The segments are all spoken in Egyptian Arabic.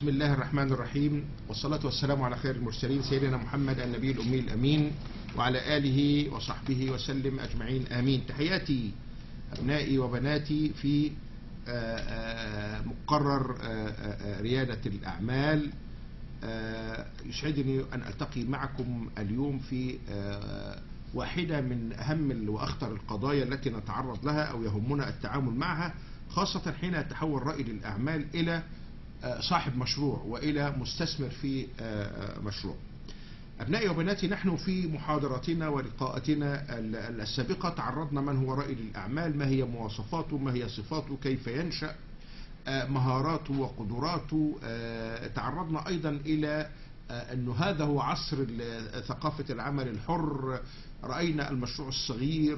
بسم الله الرحمن الرحيم والصلاة والسلام على خير المرسلين سيدنا محمد النبي الأمي الأمين وعلى آله وصحبه وسلم أجمعين آمين تحياتي أبنائي وبناتي في آه، آه، مقرر آه، آه، ريادة الأعمال آه، يسعدني أن ألتقي معكم اليوم في آه، واحدة من أهم وأخطر القضايا التي نتعرض لها أو يهمنا التعامل معها خاصة حين يتحول رائد الأعمال إلى آه، صاحب مشروع وإلى مستثمر في آه، مشروع أبنائي وبناتي نحن في محاضراتنا ولقاءاتنا ال- ال- السابقة تعرضنا من هو رائد الأعمال ما هي مواصفاته ما هي صفاته كيف ينشأ آه، مهاراته وقدراته آه، تعرضنا أيضا إلى آه، أنه هذا هو عصر ال- ثقافة العمل الحر رأينا المشروع الصغير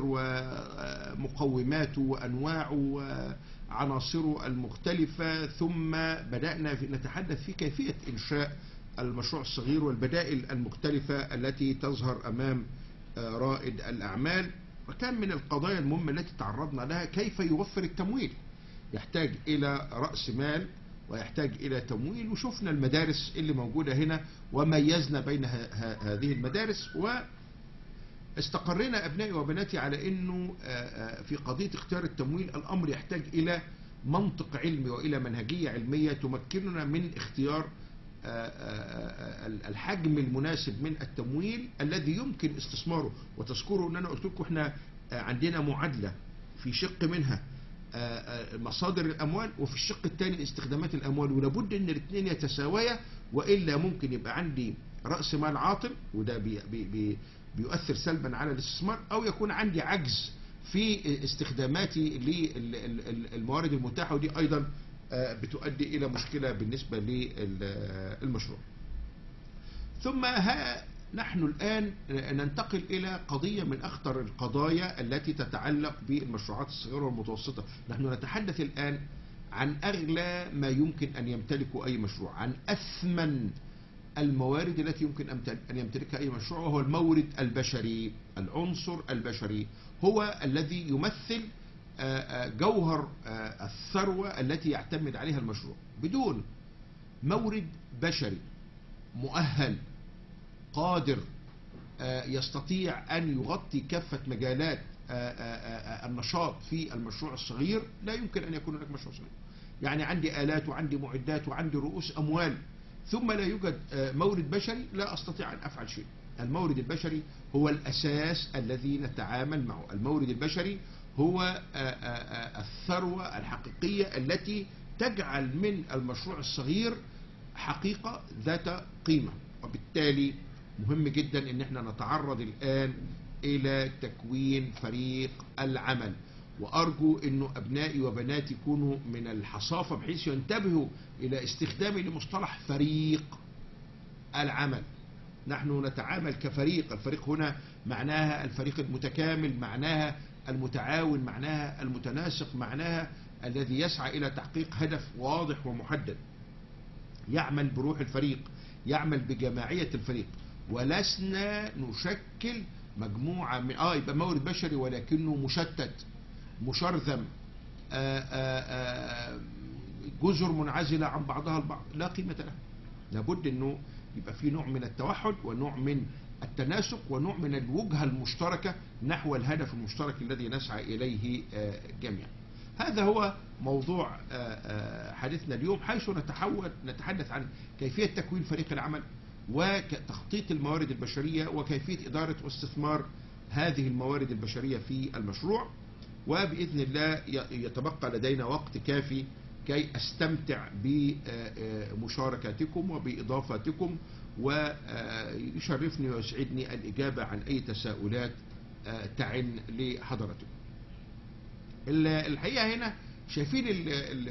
ومقوماته وأنواعه وعناصره المختلفة ثم بدأنا في نتحدث في كيفية إنشاء المشروع الصغير والبدائل المختلفة التي تظهر أمام آه، رائد الأعمال وكان من القضايا المهمة التي تعرضنا لها كيف يوفر التمويل يحتاج إلى رأس مال ويحتاج إلى تمويل وشفنا المدارس اللي موجودة هنا وميزنا بين ه- ه- هذه المدارس واستقرينا أبنائي وبناتي على أنه آه، آه، في قضية اختيار التمويل الأمر يحتاج إلى منطق علمي وإلى منهجية علمية تمكننا من اختيار آه، آه، آه، الحجم المناسب من التمويل الذي يمكن استثماره وتذكروا ان انا قلت لكم احنا آه، عندنا معادله في شق منها آه، آه، مصادر الاموال وفي الشق الثاني استخدامات الاموال ولابد ان الاثنين يتساويا والا ممكن يبقى عندي راس مال عاطل وده بي بي بي بيؤثر سلبا على الاستثمار او يكون عندي عجز في استخداماتي للموارد المتاحه ودي ايضا آه، بتؤدي الى مشكله بالنسبه للمشروع. ثم ها نحن الآن ننتقل إلى قضية من أخطر القضايا التي تتعلق بالمشروعات الصغيرة والمتوسطة نحن نتحدث الآن عن أغلى ما يمكن أن يمتلكه أي مشروع عن أثمن الموارد التي يمكن أمت- أن يمتلكها أي مشروع وهو المورد البشري العنصر البشري هو الذي يمثل آه، آه، جوهر آه، الثروة التي يعتمد عليها المشروع بدون مورد بشري مؤهل قادر آه، يستطيع أن يغطي كافة مجالات آه، آه، آه، النشاط في المشروع الصغير لا يمكن أن يكون هناك مشروع صغير يعني عندي آلات وعندي معدات وعندي رؤوس أموال ثم لا يوجد آه، مورد بشري لا أستطيع أن أفعل شيء المورد البشري هو الأساس الذي نتعامل معه المورد البشري هو آه، آه، آه، الثروة الحقيقية التي تجعل من المشروع الصغير حقيقة ذات قيمة وبالتالي مهم جدا ان احنا نتعرض الان الى تكوين فريق العمل وارجو انه ابنائي وبناتي يكونوا من الحصافة بحيث ينتبهوا الى استخدامي لمصطلح فريق العمل نحن نتعامل كفريق الفريق هنا معناها الفريق المتكامل معناها المتعاون معناها المتناسق معناها الذي يسعى إلى تحقيق هدف واضح ومحدد يعمل بروح الفريق يعمل بجماعية الفريق ولسنا نشكل مجموعة من آه يبقى مورد بشري ولكنه مشتت مشرذم آآ آآ جزر منعزلة عن بعضها البعض لا قيمة لها لابد انه يبقى في نوع من التوحد ونوع من التناسق ونوع من الوجهة المشتركة نحو الهدف المشترك الذي نسعى إليه آه، جميعا هذا هو موضوع آه، آه، حديثنا اليوم حيث نتحول نتحدث عن كيفية تكوين فريق العمل وتخطيط الموارد البشرية وكيفية إدارة واستثمار هذه الموارد البشرية في المشروع وبإذن الله ي- يتبقى لدينا وقت كافي كي أستمتع بمشاركاتكم وبإضافاتكم ويشرفني ويسعدني الإجابة عن أي تساؤلات آه، تعن لحضراتكم ال- الحقيقة هنا شايفين ال- ال-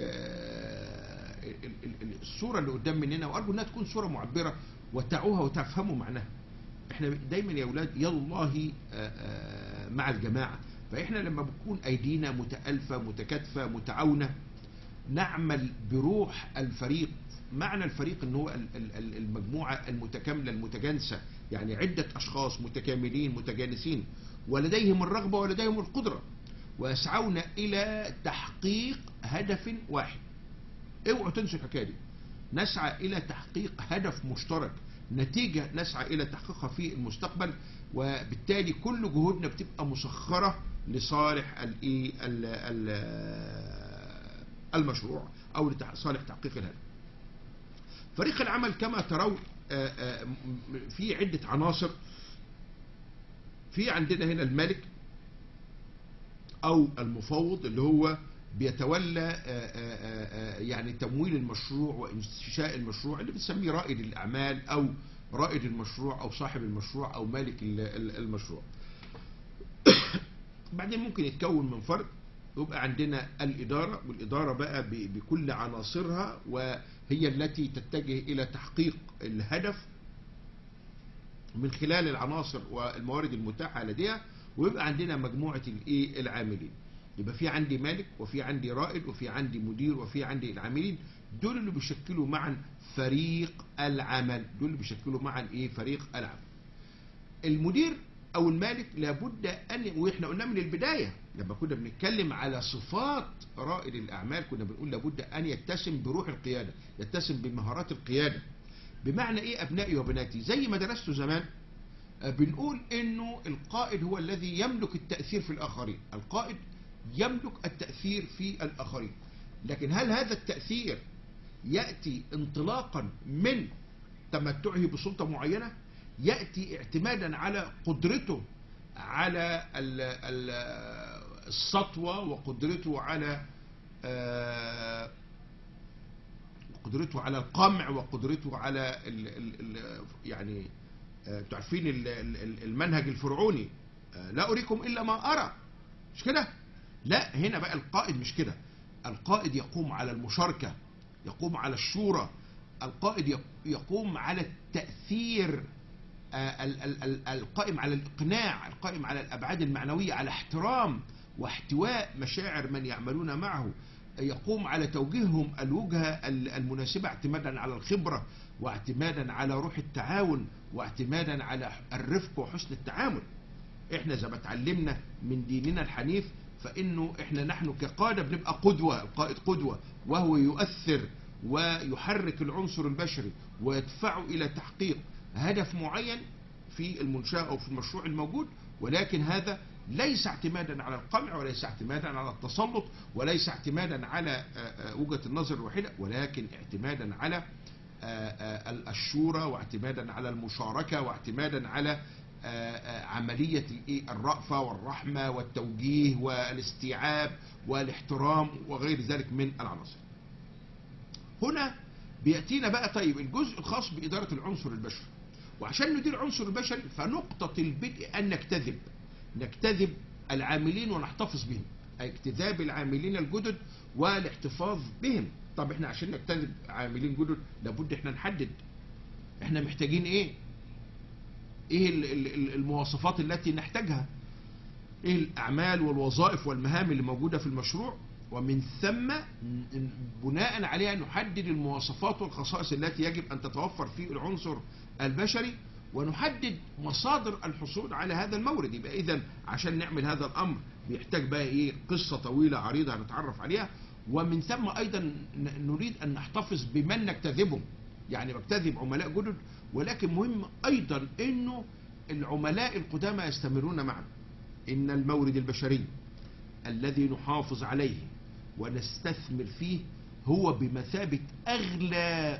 ال- ال- الصورة اللي قدام مننا وأرجو أنها تكون صورة معبرة وتعوها وتفهموا معناها احنا دايما يا اولاد يد الله آه، آه، مع الجماعة فاحنا لما بتكون ايدينا متألفة متكاتفة متعاونة نعمل بروح الفريق معنى الفريق ان هو ال- ال- ال- المجموعة المتكاملة المتجانسة يعني عدة اشخاص متكاملين متجانسين ولديهم الرغبة ولديهم القدرة ويسعون الى تحقيق هدف واحد اوعوا تنسوا الحكايه دي نسعى إلى تحقيق هدف مشترك نتيجة نسعى إلى تحقيقها في المستقبل وبالتالي كل جهودنا بتبقى مسخرة لصالح الإيه ال- ال- المشروع أو لصالح تحقيق الهدف فريق العمل كما ترون آه، آه، م- م- في عدة عناصر في عندنا هنا الملك او المفوض اللي هو بيتولى آه، آه، آه، يعني تمويل المشروع وانشاء المشروع اللي بنسميه رائد الاعمال او رائد المشروع او صاحب المشروع او مالك ال- ال- المشروع بعدين ممكن يتكون من فرد يبقى عندنا الإدارة والإدارة بقى ب- بكل عناصرها وهي التي تتجه إلى تحقيق الهدف من خلال العناصر والموارد المتاحة لديها ويبقى عندنا مجموعة الايه العاملين يبقى في عندي مالك وفي عندي رائد وفي عندي مدير وفي عندي العاملين دول اللي بيشكلوا معا فريق العمل دول اللي بيشكلوا معا ايه فريق العمل المدير او المالك لابد ان واحنا قلنا من البدايه لما كنا بنتكلم على صفات رائد الاعمال كنا بنقول لابد ان يتسم بروح القياده يتسم بمهارات القياده بمعنى ايه ابنائي وبناتي زي ما درستوا زمان آه، بنقول انه القائد هو الذي يملك التاثير في الاخرين القائد يملك التاثير في الاخرين لكن هل هذا التاثير ياتي انطلاقا من تمتعه بسلطه معينه ياتي اعتمادا على قدرته على ال- ال- السطوه وقدرته على آه، قدرته على القمع وقدرته على ال ال ال يعني آه، انتوا عارفين ال- ال- ال- المنهج الفرعوني آه، لا أريكم إلا ما أرى مش كده لا هنا بقى القائد مش كده القائد يقوم على المشاركة يقوم على الشورى القائد يق- يقوم على التأثير آه، ال- ال- ال- القائم على الإقناع القائم على الأبعاد المعنوية على احترام واحتواء مشاعر من يعملون معه يقوم على توجيههم الوجهة ال- المناسبة اعتمادا على الخبرة واعتمادا على روح التعاون واعتمادا على الرفق وحسن التعامل احنا زي ما اتعلمنا من ديننا الحنيف فانه احنا نحن كقاده بنبقى قدوه القائد قدوه وهو يؤثر ويحرك العنصر البشري ويدفعه الى تحقيق هدف معين في المنشاه او في المشروع الموجود ولكن هذا ليس اعتمادا على القمع وليس اعتمادا على التسلط وليس اعتمادا على آه، آه، وجهه النظر الوحيده ولكن اعتمادا على آه، آه، الشورى واعتمادا على المشاركه واعتمادا على آه، آه، عملية الإيه؟ الرأفة والرحمة والتوجيه والاستيعاب والاحترام وغير ذلك من العناصر هنا بيأتينا بقى طيب الجزء الخاص بإدارة العنصر البشري وعشان ندير العنصر البشري فنقطة البدء أن نجتذب نجتذب العاملين ونحتفظ بهم أي اجتذاب العاملين الجدد والاحتفاظ بهم طب احنا عشان نجتذب عاملين جدد لابد احنا نحدد احنا محتاجين ايه ايه ال- ال- ال- المواصفات التي نحتاجها ايه الاعمال والوظائف والمهام اللي موجوده في المشروع ومن ثم ن- بناء عليها نحدد المواصفات والخصائص التي يجب ان تتوفر في العنصر البشري ونحدد مصادر الحصول على هذا المورد يبقى اذا عشان نعمل هذا الامر بيحتاج بقى ايه قصه طويله عريضه هنتعرف عليها ومن ثم ايضا ن- نريد ان نحتفظ بمن نجتذبهم يعني بجتذب عملاء جدد ولكن مهم ايضا انه العملاء القدامى يستمرون معنا ان المورد البشري الذي نحافظ عليه ونستثمر فيه هو بمثابة اغلى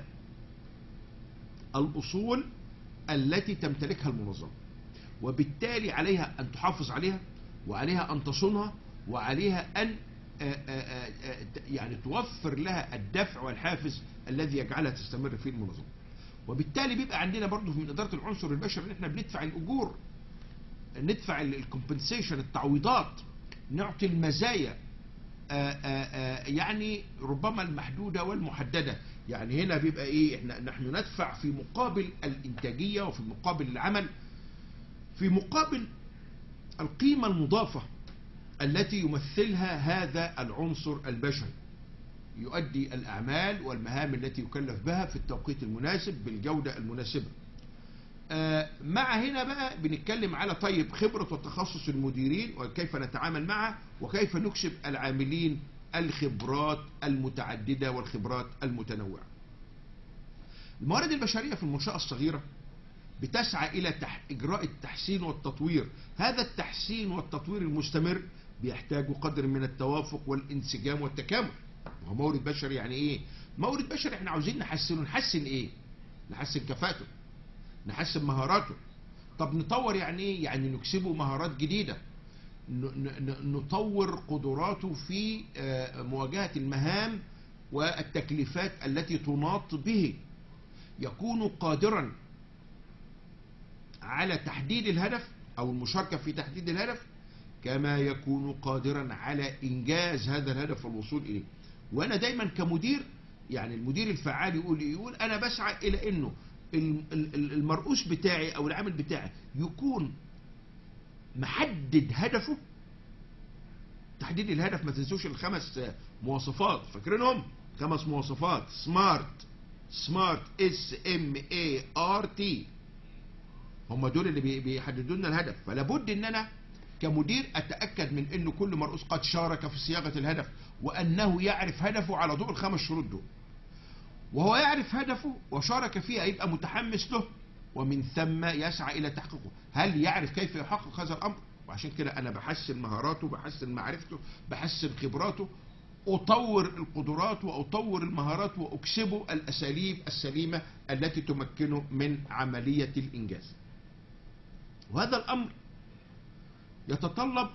الاصول التي تمتلكها المنظمة وبالتالي عليها ان تحافظ عليها وعليها ان تصونها وعليها ان آه، آه، آه، آه، يعني توفر لها الدفع والحافز الذي يجعلها تستمر في المنظمة وبالتالي بيبقى عندنا برضه من اداره العنصر البشري ان احنا بندفع الاجور ندفع الكومبنسيشن التعويضات نعطي المزايا آآ آآ يعني ربما المحدوده والمحدده يعني هنا بيبقى ايه احنا نحن ندفع في مقابل الانتاجيه وفي مقابل العمل في مقابل القيمه المضافه التي يمثلها هذا العنصر البشري يؤدي الأعمال والمهام التي يكلف بها في التوقيت المناسب بالجودة المناسبة آه، مع هنا بقى بنتكلم على طيب خبرة وتخصص المديرين وكيف نتعامل معها وكيف نكسب العاملين الخبرات المتعددة والخبرات المتنوعة الموارد البشرية في المنشأة الصغيرة بتسعى إلى تح... إجراء التحسين والتطوير هذا التحسين والتطوير المستمر بيحتاج قدر من التوافق والانسجام والتكامل وهو مورد بشري يعني إيه مورد بشري احنا عاوزين نحسنه نحسن إيه نحسن كفاءته نحسن مهاراته طب نطور يعني إيه يعني نكسبه مهارات جديدة ن- ن- نطور قدراته في آه، مواجهة المهام والتكليفات التي تناط به يكون قادرا على تحديد الهدف او المشاركة في تحديد الهدف كما يكون قادرا على انجاز هذا الهدف والوصول اليه وانا دايما كمدير يعني المدير الفعال يقول إيه؟ يقول انا بسعى الى انه ال- ال- ال- المرؤوس بتاعي او العامل بتاعي يكون محدد هدفه تحديد الهدف ما تنسوش الخمس مواصفات فاكرينهم خمس مواصفات سمارت سمارت اس ام اي ار تي هم دول اللي بي- بيحددوا لنا الهدف فلا بد ان انا كمدير اتاكد من انه كل مرؤوس قد شارك في صياغه الهدف وانه يعرف هدفه على ضوء الخمس شروط دول وهو يعرف هدفه وشارك فيه يبقى متحمس له ومن ثم يسعى الى تحقيقه هل يعرف كيف يحقق هذا الامر وعشان كده انا بحسن مهاراته بحسن معرفته بحسن خبراته اطور القدرات واطور المهارات واكسبه الاساليب السليمه التي تمكنه من عمليه الانجاز وهذا الامر يتطلب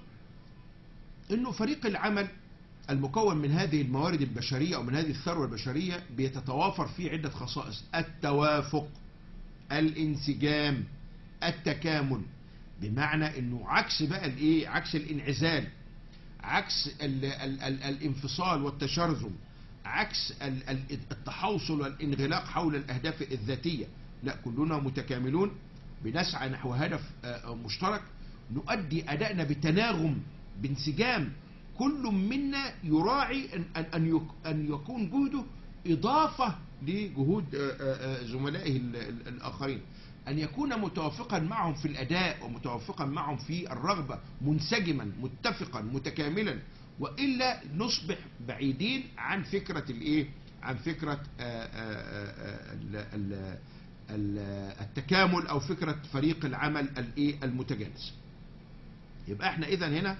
انه فريق العمل المكون من هذه الموارد البشريه او من هذه الثروه البشريه بيتتوافر فيه عده خصائص التوافق الانسجام التكامل بمعنى انه عكس بقى الايه عكس الانعزال عكس ال ال ال الانفصال والتشرذم عكس ال ال التحوصل والانغلاق حول الاهداف الذاتيه لا كلنا متكاملون بنسعى نحو هدف آه، مشترك نؤدي ادائنا بتناغم بانسجام كل منا يراعي ان ان ان يك- أن يكون جهده اضافه لجهود آه، آه، آه، زملائه ال- ال- الاخرين ان يكون متوافقا معهم في الاداء ومتوافقا معهم في الرغبه منسجما متفقا متكاملا والا نصبح بعيدين عن فكره الايه عن فكره آه، آه، آه، ال- ال- ال- التكامل او فكره فريق العمل الايه المتجانس يبقى احنا اذا هنا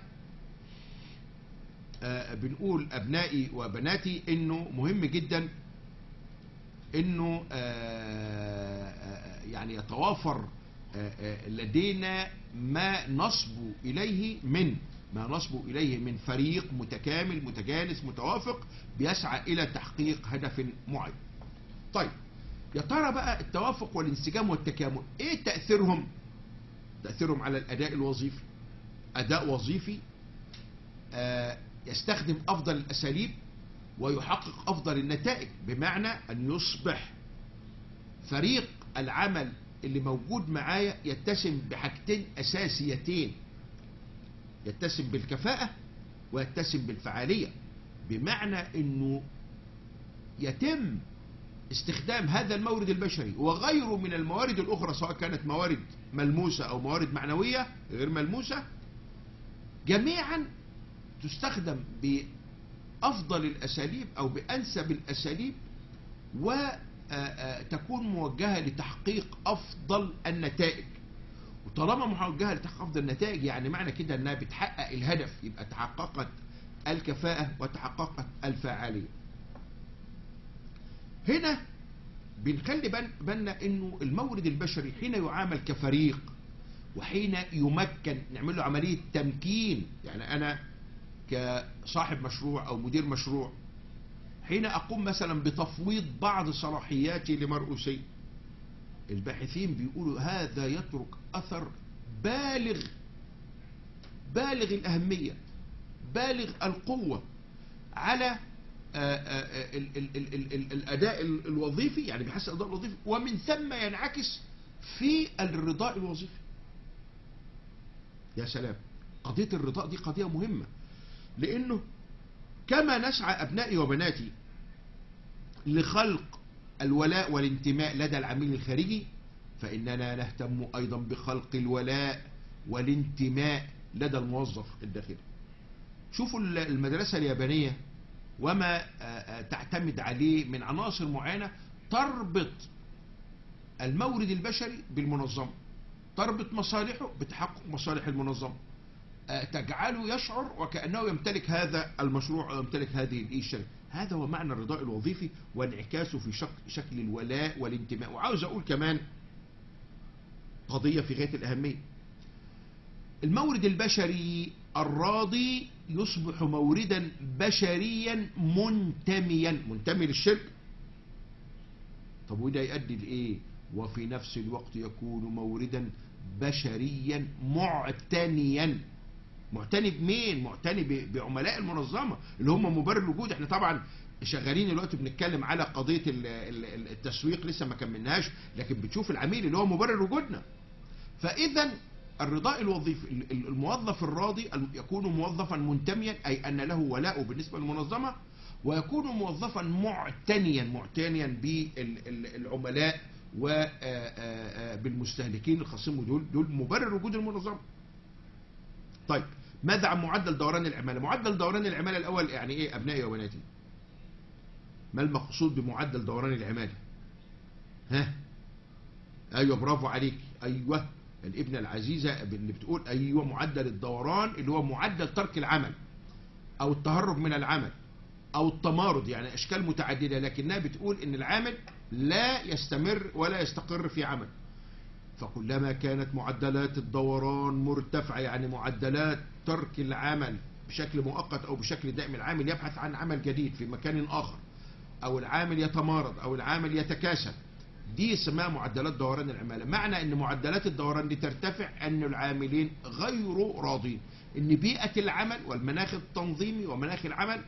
آه، بنقول ابنائي وبناتي انه مهم جدا انه آه، آه، يعني يتوافر آه، آه، لدينا ما نصبو اليه من ما نصبو اليه من فريق متكامل متجانس متوافق بيسعى الى تحقيق هدف معين. طيب يا ترى بقى التوافق والانسجام والتكامل ايه تاثيرهم؟ تاثيرهم على الاداء الوظيفي. اداء وظيفي آه، يستخدم افضل الاساليب ويحقق افضل النتائج بمعنى ان يصبح فريق العمل اللي موجود معايا يتسم بحاجتين اساسيتين يتسم بالكفاءة ويتسم بالفعالية بمعنى انه يتم استخدام هذا المورد البشري وغيره من الموارد الاخرى سواء كانت موارد ملموسة او موارد معنوية غير ملموسة جميعا تستخدم بأفضل الأساليب أو بأنسب الأساليب وتكون موجهة لتحقيق أفضل النتائج وطالما موجهة لتحقيق أفضل النتائج يعني معنى كده أنها بتحقق الهدف يبقى تحققت الكفاءة وتحققت الفعالية هنا بنخلي بال- بالنا انه المورد البشري حين يعامل كفريق وحين يمكن نعمل له عملية تمكين يعني أنا كصاحب مشروع أو مدير مشروع حين أقوم مثلا بتفويض بعض صلاحياتي لمرؤوسي الباحثين بيقولوا هذا يترك أثر بالغ بالغ الأهمية بالغ القوة على آه، آه، ال- ال- ال- ال- ال- الأداء ال- الوظيفي يعني بيحسن الأداء الوظيفي ومن ثم ينعكس في الرضاء الوظيفي يا سلام قضية الرضاء دي قضية مهمة لأنه كما نسعى أبنائي وبناتي لخلق الولاء والانتماء لدى العميل الخارجي فإننا نهتم أيضا بخلق الولاء والانتماء لدى الموظف الداخلي شوفوا المدرسة اليابانية وما آه، آه، تعتمد عليه من عناصر معينة تربط المورد البشري بالمنظمة تربط مصالحه بتحقق مصالح المنظمة آه، تجعله يشعر وكأنه يمتلك هذا المشروع أو يمتلك هذه الشركة هذا هو معنى الرضاء الوظيفي وانعكاسه في شك شكل الولاء والانتماء وعاوز أقول كمان قضية في غاية الأهمية المورد البشري الراضي يصبح موردا بشريا منتميا منتمي للشركة طب وده يؤدي لإيه وفي نفس الوقت يكون موردا بشريا معتنيا معتني بمين معتني ب- بعملاء المنظمة اللي هم مبرر الوجود احنا طبعا شغالين دلوقتي بنتكلم على قضية ال- ال- التسويق لسه ما كملناش لكن بتشوف العميل اللي هو مبرر وجودنا فإذا الرضاء الوظيفي ال- ال- الموظف الراضي ال- يكون موظفا منتميا أي أن له ولاء بالنسبة للمنظمة ويكون موظفا معتنيا معتنيا بالعملاء وبالمستهلكين الخاصين به دول دول مبرر وجود المنظمة طيب ماذا عن معدل دوران العمالة معدل دوران العمالة الأول يعني إيه أبنائي وبناتي ما المقصود بمعدل دوران العمالة ها ايوه برافو عليك ايوه الابنه العزيزه اللي بتقول ايوه معدل الدوران اللي هو معدل ترك العمل او التهرب من العمل او التمارض يعني اشكال متعدده لكنها بتقول ان العامل لا يستمر ولا يستقر في عمل فكلما كانت معدلات الدوران مرتفعه يعني معدلات ترك العمل بشكل مؤقت او بشكل دائم العامل يبحث عن عمل جديد في مكان اخر او العامل يتمارض او العامل يتكاسل دي اسمها معدلات دوران العمالة معنى ان معدلات الدوران دي ترتفع ان العاملين غير راضين ان بيئة العمل والمناخ التنظيمي ومناخ العمل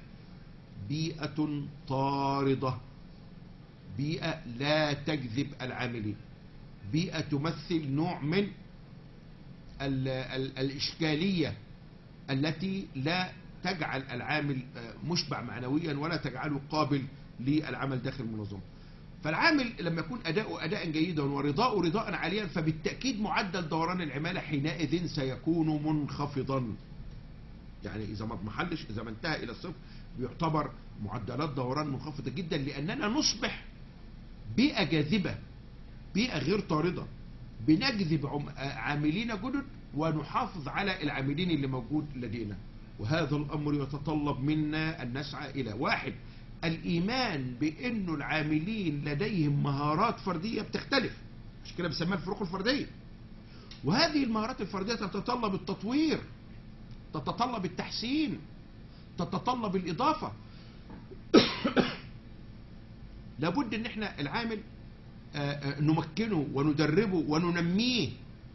بيئة طاردة بيئة لا تجذب العاملين بيئة تمثل نوع من ال ال الإشكالية التي لا تجعل العامل آه، مشبع معنويا ولا تجعله قابل للعمل داخل المنظمة فالعامل لما يكون أداؤه أداء جيدا ورضاؤه رضاء عاليا فبالتأكيد معدل دوران العمالة حينئذ سيكون منخفضا يعني إذا ما اضمحلش إذا ما انتهى إلى الصفر بيعتبر معدلات دوران منخفضة جدا لأننا نصبح بيئة جاذبة بيئة غير طاردة بنجذب عم- عاملين جدد ونحافظ على العاملين اللي موجود لدينا وهذا الأمر يتطلب منا أن نسعى إلى واحد الإيمان بأن العاملين لديهم مهارات فردية بتختلف مش كده بنسميها الفروق الفردية وهذه المهارات الفردية تتطلب التطوير تتطلب التحسين تتطلب الإضافة لابد ان احنا العامل آه، آه، نمكنه وندربه وننميه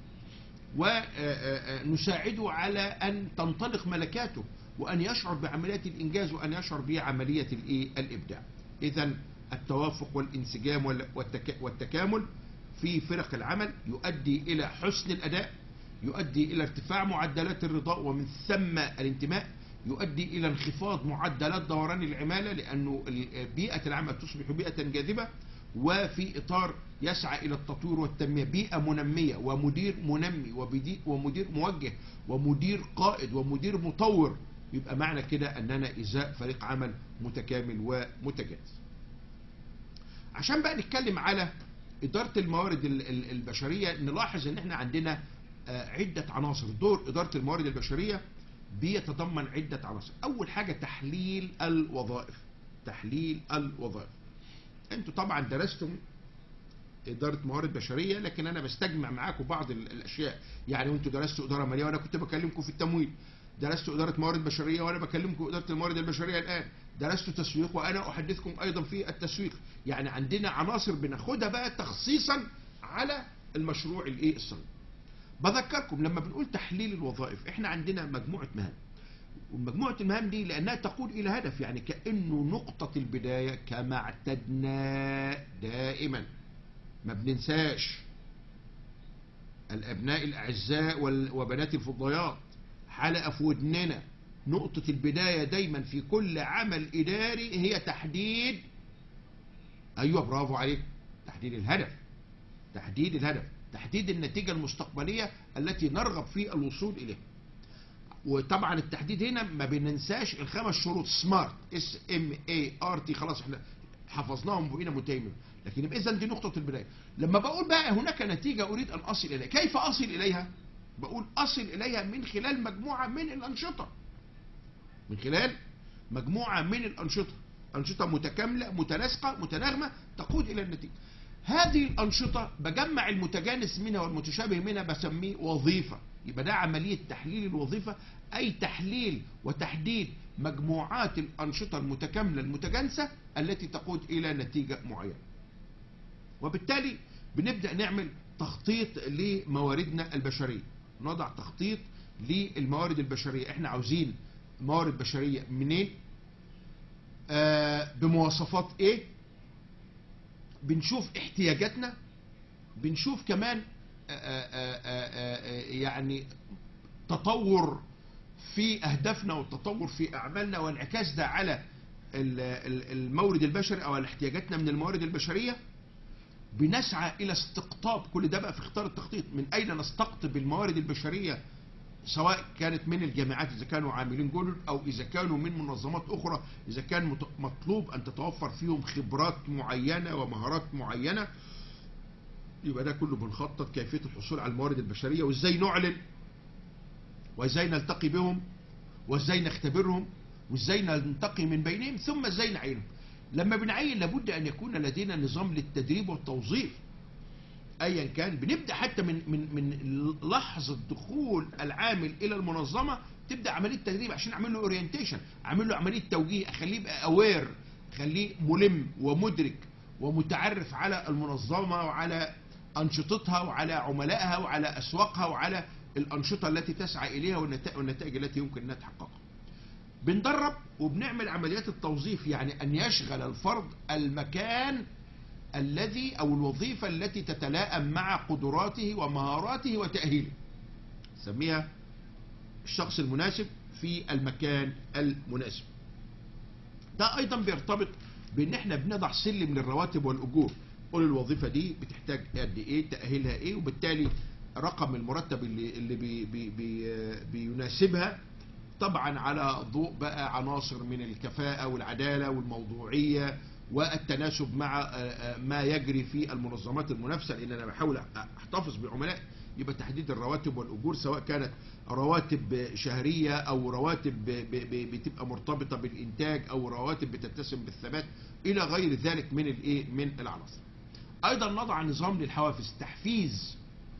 ونساعده على أن تنطلق ملكاته وأن يشعر بعمليات الإنجاز وأن يشعر بعملية الإيه؟ الإبداع إذا التوافق والانسجام وال- والتك- والتكامل في فرق العمل يؤدي إلى حسن الأداء يؤدي إلى ارتفاع معدلات الرضاء ومن ثم الانتماء يؤدي إلى انخفاض معدلات دوران العمالة لأنه ال- بيئة العمل تصبح بيئة جاذبة وفي إطار يسعى إلى التطوير والتنمية بيئة منمية ومدير منمي وبدي- ومدير موجه ومدير قائد ومدير مطور يبقى معنى كده أننا إزاء فريق عمل متكامل ومتجانس عشان بقى نتكلم على إدارة الموارد ال- ال- البشرية نلاحظ أن احنا عندنا آه، عدة عناصر دور إدارة الموارد البشرية بيتضمن عدة عناصر أول حاجة تحليل الوظائف تحليل الوظائف انتوا طبعا درستم إدارة موارد بشرية لكن أنا بستجمع معاكم بعض ال- الأشياء يعني وانتوا درستوا إدارة مالية وأنا كنت بكلمكم في التمويل درستوا إدارة موارد بشرية وأنا بكلمكم إدارة الموارد البشرية الآن درستوا تسويق وأنا أحدثكم أيضا في التسويق يعني عندنا عناصر بناخدها بقى تخصيصا على المشروع الإيه الصغير بذكركم لما بنقول تحليل الوظائف احنا عندنا مجموعة مهام ومجموعة المهام دي لأنها تقود إلى هدف يعني كأنه نقطة البداية كما اعتدنا دائما ما بننساش الأبناء الأعزاء وال- وبنات الفضيات حلقة في ودننا نقطة البداية دايما في كل عمل إداري هي تحديد أيوة برافو عليك تحديد الهدف تحديد الهدف تحديد النتيجة المستقبلية التي نرغب في الوصول إليها وطبعا التحديد هنا ما بننساش الخمس شروط سمارت اس ام اي ار تي خلاص احنا حفظناهم وبقينا متيمم لكن يبقى اذا دي نقطه البدايه لما بقول بقى هناك نتيجه اريد ان اصل اليها كيف اصل اليها بقول اصل اليها من خلال مجموعه من الانشطه من خلال مجموعه من الانشطه انشطه متكامله متناسقه متناغمه تقود الى النتيجه هذه الانشطه بجمع المتجانس منها والمتشابه منها بسميه وظيفه يبقى ده عمليه تحليل الوظيفه اي تحليل وتحديد مجموعات الانشطه المتكامله المتجانسه التي تقود الى نتيجه معينه وبالتالي بنبدا نعمل تخطيط لمواردنا البشريه نضع تخطيط للموارد البشريه احنا عاوزين موارد بشريه منين آه بمواصفات ايه بنشوف احتياجاتنا بنشوف كمان آه آه آه يعني تطور في اهدافنا والتطور في اعمالنا وانعكاس ده على المورد البشري او على احتياجاتنا من الموارد البشريه بنسعى الى استقطاب كل ده بقى في اختيار التخطيط من اين نستقطب الموارد البشريه سواء كانت من الجامعات اذا كانوا عاملين جدد او اذا كانوا من منظمات اخرى اذا كان مطلوب ان تتوفر فيهم خبرات معينه ومهارات معينه يبقى ده كله بنخطط كيفيه الحصول على الموارد البشريه وازاي نعلن وازاي نلتقي بهم وازاي نختبرهم وازاي ننتقي من بينهم ثم ازاي نعينهم لما بنعين لابد ان يكون لدينا نظام للتدريب والتوظيف ايا كان بنبدا حتى من من من لحظه دخول العامل الى المنظمه تبدا عمليه تدريب عشان اعمل له اورينتيشن اعمل له عمليه توجيه اخليه يبقى اوير خليه ملم ومدرك ومتعرف على المنظمه وعلى انشطتها وعلى عملائها وعلى اسواقها وعلى الانشطه التي تسعى اليها والنتائج التي يمكن انها تحققها. بندرب وبنعمل عمليات التوظيف يعني ان يشغل الفرد المكان الذي او الوظيفه التي تتلائم مع قدراته ومهاراته وتاهيله. نسميها الشخص المناسب في المكان المناسب. ده ايضا بيرتبط بان احنا بنضع سلم للرواتب والاجور. قول الوظيفه دي بتحتاج قد ايه تاهيلها ايه وبالتالي رقم المرتب اللي اللي بي بي بي بيناسبها طبعا على ضوء بقى عناصر من الكفاءة والعدالة والموضوعية والتناسب مع ما يجري في المنظمات المنافسة لأن أنا بحاول أحتفظ بعملاء يبقى تحديد الرواتب والأجور سواء كانت رواتب شهرية أو رواتب بتبقى مرتبطة بالإنتاج أو رواتب بتتسم بالثبات إلى غير ذلك من الإيه من العناصر. أيضا نضع نظام للحوافز تحفيز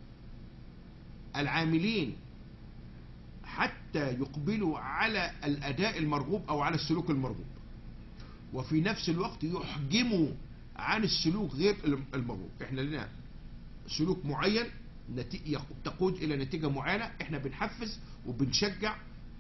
العاملين حتى يقبلوا على الأداء المرغوب أو على السلوك المرغوب وفي نفس الوقت يحجموا عن السلوك غير المرغوب احنا لنا سلوك معين تقود إلى نتيجة معينة احنا بنحفز وبنشجع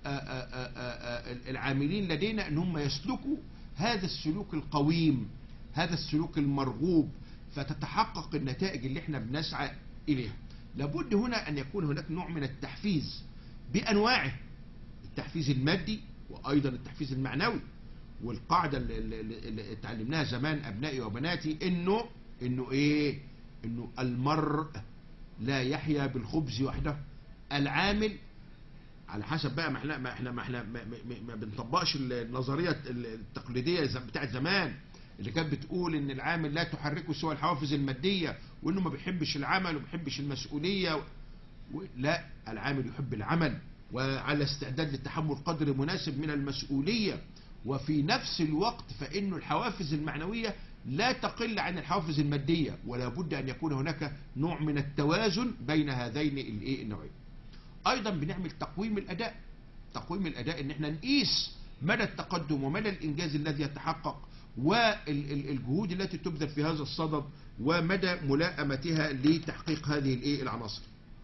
العاملين لدينا ان هم يسلكوا هذا السلوك القويم هذا السلوك المرغوب فتتحقق النتائج اللي احنا بنسعى إليها لابد هنا أن يكون هناك نوع من التحفيز بأنواعه التحفيز المادي وأيضا التحفيز المعنوي والقاعدة اللي اتعلمناها زمان أبنائي وبناتي إنه إنه إيه إنه المرء لا يحيا بالخبز وحده العامل على حسب بقى ما احنا ما احنا ما احنا ما, ما, ما بنطبقش النظريه التقليديه بتاعت زمان اللي كانت بتقول ان العامل لا تحركه سوى الحوافز الماديه وانه ما بيحبش العمل وما بيحبش المسؤوليه و... لا العامل يحب العمل وعلى استعداد لتحمل قدر مناسب من المسؤوليه وفي نفس الوقت فإن الحوافز المعنوية لا تقل عن الحوافز المادية ولا بد أن يكون هناك نوع من التوازن بين هذين الايه النوعين أيضا بنعمل تقويم الأداء تقويم الأداء إن احنا نقيس مدى التقدم ومدى الإنجاز الذي يتحقق والجهود التي تبذل في هذا الصدد ومدى ملائمتها لتحقيق هذه الايه العناصر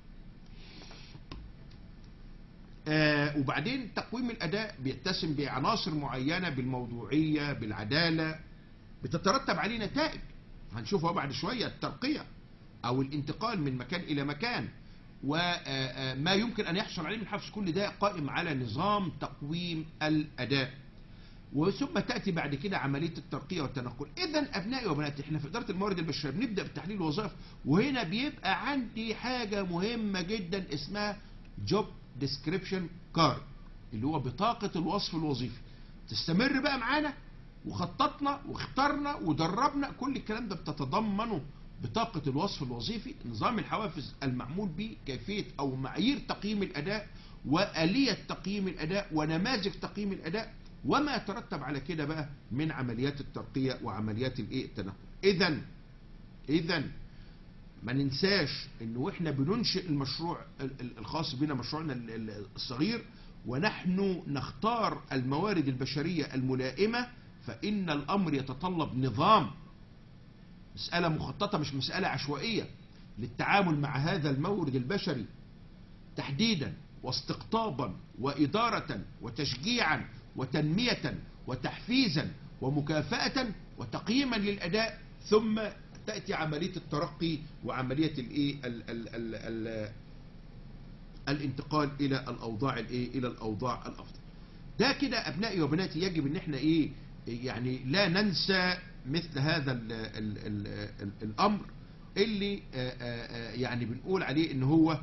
آه وبعدين تقويم الأداء بيتسم بعناصر معينة بالموضوعية بالعدالة بتترتب عليه نتائج هنشوفها بعد شوية الترقية أو الانتقال من مكان إلى مكان وما يمكن أن يحصل عليه من حفظ كل ده قائم على نظام تقويم الأداء وثم تأتي بعد كده عملية الترقية والتنقل إذا أبنائي وبناتي إحنا في إدارة الموارد البشرية بنبدأ بتحليل الوظائف وهنا بيبقى عندي حاجة مهمة جدا اسمها جوب ديسكريبشن كارد اللي هو بطاقة الوصف الوظيفي تستمر بقى معانا وخططنا واخترنا ودربنا كل الكلام ده بتتضمنه بطاقة الوصف الوظيفي نظام الحوافز المعمول به كيفية أو معايير تقييم الأداء وآلية تقييم الأداء ونماذج تقييم الأداء وما يترتب على كده بقى من عمليات الترقية وعمليات الايه التنقل إذا إذا ما ننساش انه احنا بننشئ المشروع ال- ال- الخاص بنا مشروعنا ال- ال- الصغير ونحن نختار الموارد البشرية الملائمة فإن الأمر يتطلب نظام مسألة مخططة مش مسألة عشوائية للتعامل مع هذا المورد البشري تحديدا واستقطابا وإدارة وتشجيعا وتنمية وتحفيزا ومكافأة وتقييما للأداء ثم تأتي عملية الترقي وعملية الإيه ال ال ال ال الانتقال إلى الأوضاع الإيه إلى الأوضاع الأفضل ده كده أبنائي وبناتي يجب إن إحنا إيه يعني لا ننسى مثل هذا ال ال ال ال الأمر اللي آه، آه، آه، يعني بنقول عليه إن هو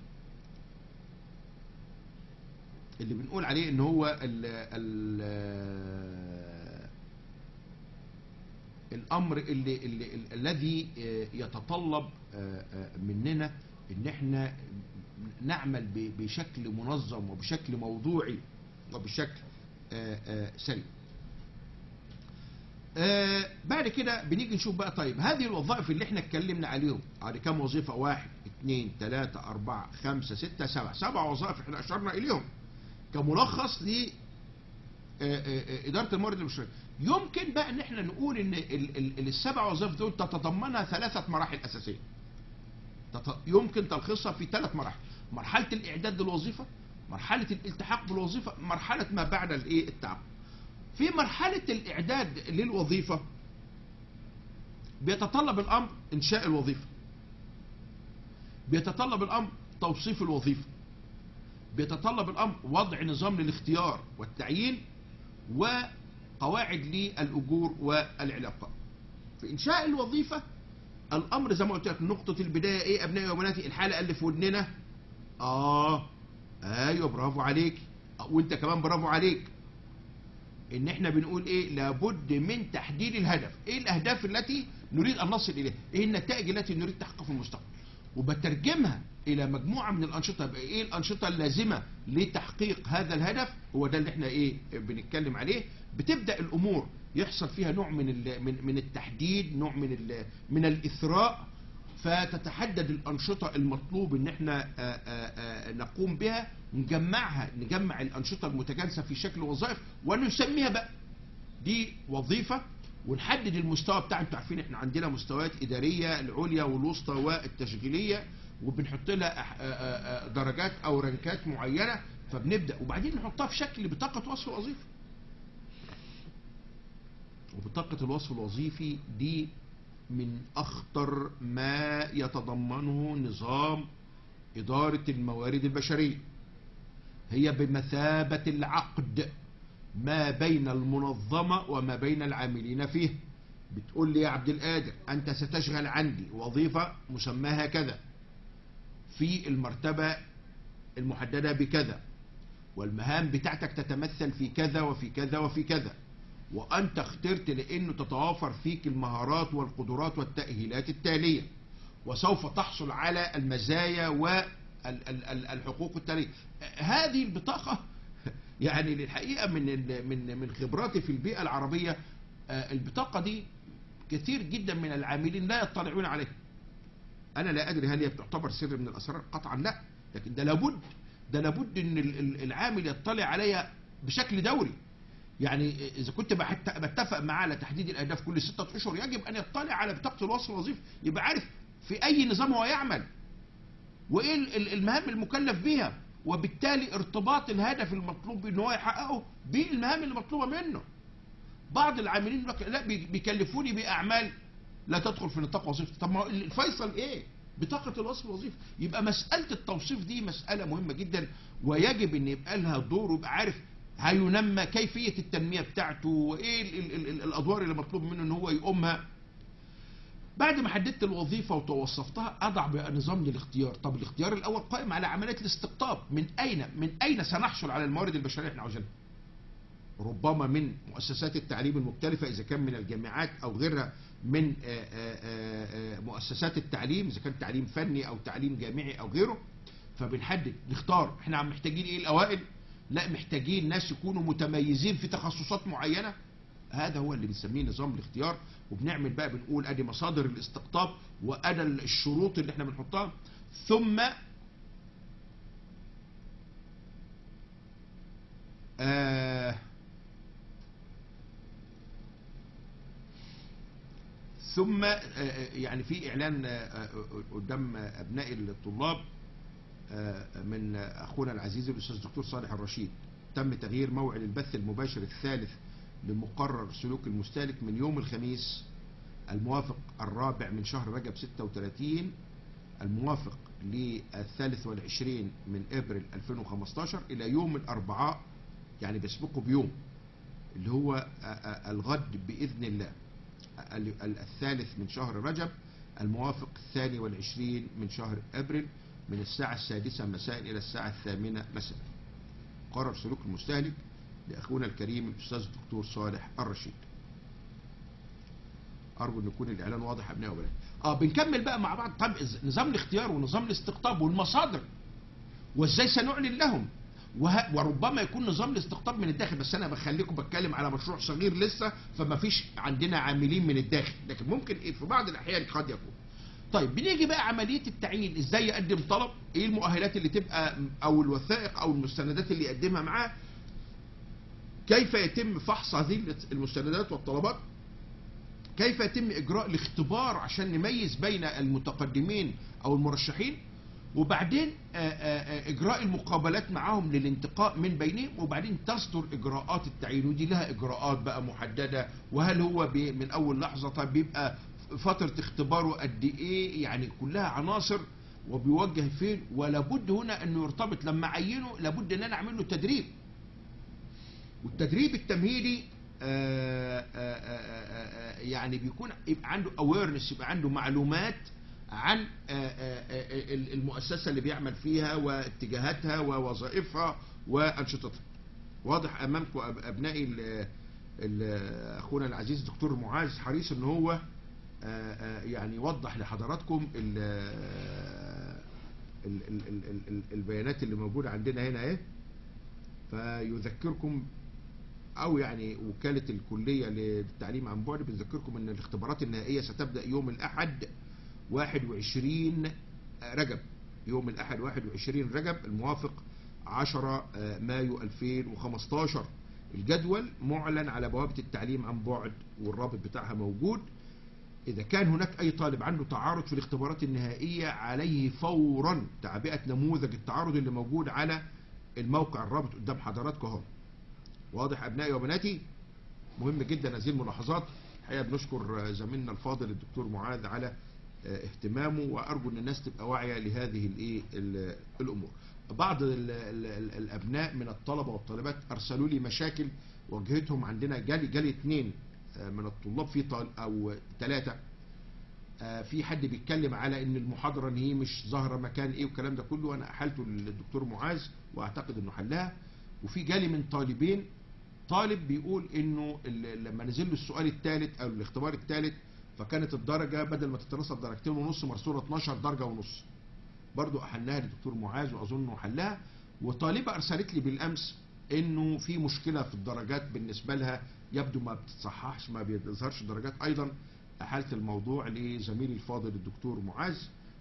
اللي بنقول عليه ان هو ال ال الامر اللي, اللي ال- الذي آه، يتطلب آه، آه، مننا ان احنا نعمل ب- بشكل منظم وبشكل موضوعي وبشكل آه، آه، سليم آه، بعد كده بنيجي نشوف بقى طيب هذه الوظائف اللي احنا اتكلمنا عليهم على كام وظيفة واحد اثنين ثلاثة أربعة خمسة ستة سبعة سبع وظائف احنا أشرنا إليهم كملخص ل آه، آه، آه، إدارة الموارد البشرية يمكن بقى ان احنا نقول ان ال- ال- السبع وظائف دول تتضمنها ثلاثة مراحل أساسية تت- يمكن تلخيصها في ثلاث مراحل مرحلة الإعداد للوظيفة مرحلة الالتحاق بالوظيفة مرحلة ما بعد الايه التعاقد في مرحلة الإعداد للوظيفة بيتطلب الأمر إنشاء الوظيفة بيتطلب الأمر توصيف الوظيفة بيتطلب الأمر وضع نظام للاختيار والتعيين وقواعد للأجور والعلاقات في إنشاء الوظيفة الأمر زي ما قلت لك نقطة البداية إيه أبنائي وبناتي الحالة اللي في ودننا آه أيوه برافو عليك وأنت كمان برافو عليك ان احنا بنقول ايه لابد من تحديد الهدف ايه الاهداف التي نريد ان نصل اليها ايه النتائج التي نريد تحقيقها في المستقبل وبترجمها الى مجموعه من الانشطه يبقى ايه الانشطه اللازمه لتحقيق هذا الهدف هو ده اللي احنا ايه بنتكلم عليه بتبدا الامور يحصل فيها نوع من ال- من من التحديد نوع من ال- من الاثراء فتتحدد الأنشطة المطلوب إن إحنا آه، آه، آه، نقوم بها نجمعها نجمع الأنشطة المتجانسة في شكل وظائف ونسميها بقى دي وظيفة ونحدد المستوى بتاع انتوا عارفين احنا عندنا مستويات إدارية العليا والوسطى والتشغيلية وبنحط لها أح- آه، آه، آه، درجات أو رنكات معينة فبنبدأ وبعدين نحطها في شكل بطاقة وصف وظيفي وبطاقة الوصف الوظيفي دي من أخطر ما يتضمنه نظام إدارة الموارد البشرية هي بمثابة العقد ما بين المنظمة وما بين العاملين فيه بتقول لي يا عبد القادر أنت ستشغل عندي وظيفة مسماها كذا في المرتبة المحددة بكذا والمهام بتاعتك تتمثل في كذا وفي كذا وفي كذا وأنت اخترت لأنه تتوافر فيك المهارات والقدرات والتأهيلات التالية وسوف تحصل على المزايا والحقوق التالية هذه البطاقة يعني للحقيقة من ال- من من خبراتي في البيئة العربية آه، البطاقة دي كثير جدا من العاملين لا يطلعون عليها أنا لا أدري هل هي بتعتبر سر من الأسرار قطعا لا لكن ده لابد ده لابد إن ال- ال- العامل يطلع عليها بشكل دوري يعني إذا كنت بحت- بتفق معاه على تحديد الأهداف كل ستة أشهر يجب أن يطلع على بطاقة الوصف الوظيفي يبقى عارف في أي نظام هو يعمل وإيه ال- ال- المهام المكلف بيها وبالتالي ارتباط الهدف المطلوب ان هو يحققه بالمهام المطلوبه منه بعض العاملين يقول لك لا بي- بيكلفوني باعمال لا تدخل في نطاق وظيفتي طب ما هو الفيصل ايه بطاقه الوصف الوظيفي يبقى مساله التوصيف دي مساله مهمه جدا ويجب ان يبقى لها دور ويبقى عارف هينمى كيفيه التنميه بتاعته وايه ال ال ال الادوار اللي مطلوب منه ان هو يقومها بعد ما حددت الوظيفة وتوصفتها أضع بقى نظام للاختيار طب الاختيار الأول قائم على عملية الاستقطاب من أين من أين سنحصل على الموارد البشرية اللي احنا عاوزينها ربما من مؤسسات التعليم المختلفة إذا كان من الجامعات أو غيرها من آه، آه، آه، آه، مؤسسات التعليم إذا كان تعليم فني أو تعليم جامعي أو غيره فبنحدد نختار احنا عم محتاجين ايه الأوائل لا محتاجين ناس يكونوا متميزين في تخصصات معينة هذا هو اللي بنسميه نظام الاختيار وبنعمل بقى بنقول ادي مصادر الاستقطاب وادي الشروط اللي احنا بنحطها ثم آه ثم آه، آه، يعني في اعلان آه، آه، قدام ابناء الطلاب آه، من اخونا العزيز الاستاذ الدكتور صالح الرشيد تم تغيير موعد البث المباشر الثالث لمقرر سلوك المستهلك من يوم الخميس الموافق الرابع من شهر رجب 36 الموافق للثالث والعشرين من ابريل 2015 الى يوم الاربعاء يعني بيسبقه بيوم اللي هو آه، آه، الغد باذن الله ال- ال- الثالث من شهر رجب الموافق الثاني والعشرين من شهر ابريل من الساعة السادسة مساء إلى الساعة الثامنة مساء قرر سلوك المستهلك لأخونا الكريم الأستاذ الدكتور صالح الرشيد أرجو أن يكون الإعلان واضح أبناء وبنات آه بنكمل بقى مع بعض طب إز- نظام الاختيار ونظام الاستقطاب والمصادر وإزاي سنعلن لهم وه... وربما يكون نظام الاستقطاب من الداخل بس انا بخليكم بتكلم على مشروع صغير لسه فما فيش عندنا عاملين من الداخل لكن ممكن إيه في بعض الاحيان قد يكون طيب بنيجي بقى عمليه التعيين ازاي يقدم طلب ايه المؤهلات اللي تبقى او الوثائق او المستندات اللي يقدمها معاه كيف يتم فحص هذه المستندات والطلبات كيف يتم اجراء الاختبار عشان نميز بين المتقدمين او المرشحين وبعدين آه، آه، آه، اجراء المقابلات معاهم للانتقاء من بينهم وبعدين تصدر اجراءات التعيين ودي لها اجراءات بقى محدده وهل هو بي من اول لحظه طيب بيبقى فتره اختباره قد ايه يعني كلها عناصر وبيوجه فين ولابد هنا انه يرتبط لما اعينه لابد ان انا اعمل له تدريب والتدريب التمهيدي آه، آه، آه، آه، يعني بيكون يبقى عنده اويرنس يبقى عنده معلومات عن آه، آه، آه، المؤسسة اللي بيعمل فيها واتجاهاتها ووظائفها وأنشطتها واضح أمامكم أب- أبنائي ال- ال- أخونا العزيز دكتور معاذ حريص إن هو آه، آه، يعني يوضح لحضراتكم ال- ال- ال- ال- ال- ال- البيانات اللي موجودة عندنا هنا اهي فيذكركم او يعني وكالة الكلية للتعليم عن بعد بتذكركم ان الاختبارات النهائية ستبدأ يوم الاحد 21 رجب يوم الاحد 21 رجب الموافق 10 مايو 2015 الجدول معلن على بوابة التعليم عن بعد والرابط بتاعها موجود إذا كان هناك أي طالب عنده تعارض في الاختبارات النهائية عليه فورا تعبئة نموذج التعارض اللي موجود على الموقع الرابط قدام حضراتكم اهو واضح أبنائي وبناتي مهم جدا هذه الملاحظات الحقيقة بنشكر زميلنا الفاضل الدكتور معاذ على اهتمامه وأرجو أن الناس تبقى واعية لهذه الإيه ال- الأمور بعض ال ال ال الأبناء من الطلبة والطالبات أرسلوا لي مشاكل واجهتهم عندنا جالي جالي اثنين آه، من الطلاب في طال أو ثلاثة آه، في حد بيتكلم على ان المحاضرة ان هي مش ظاهرة مكان ايه والكلام ده كله انا احلته للدكتور معاذ واعتقد انه حلها وفي جالي من طالبين طالب بيقول انه ال- لما نزل له السؤال الثالث او الاختبار الثالث فكانت الدرجة بدل ما تتنصب درجتين ونص مرسولة 12 درجة ونص برضو احلها للدكتور معاذ واظن حلها وطالبة ارسلت لي بالامس انه في مشكلة في الدرجات بالنسبة لها يبدو ما بتتصححش ما بيظهرش درجات ايضا احالت الموضوع لزميلي الفاضل الدكتور معاذ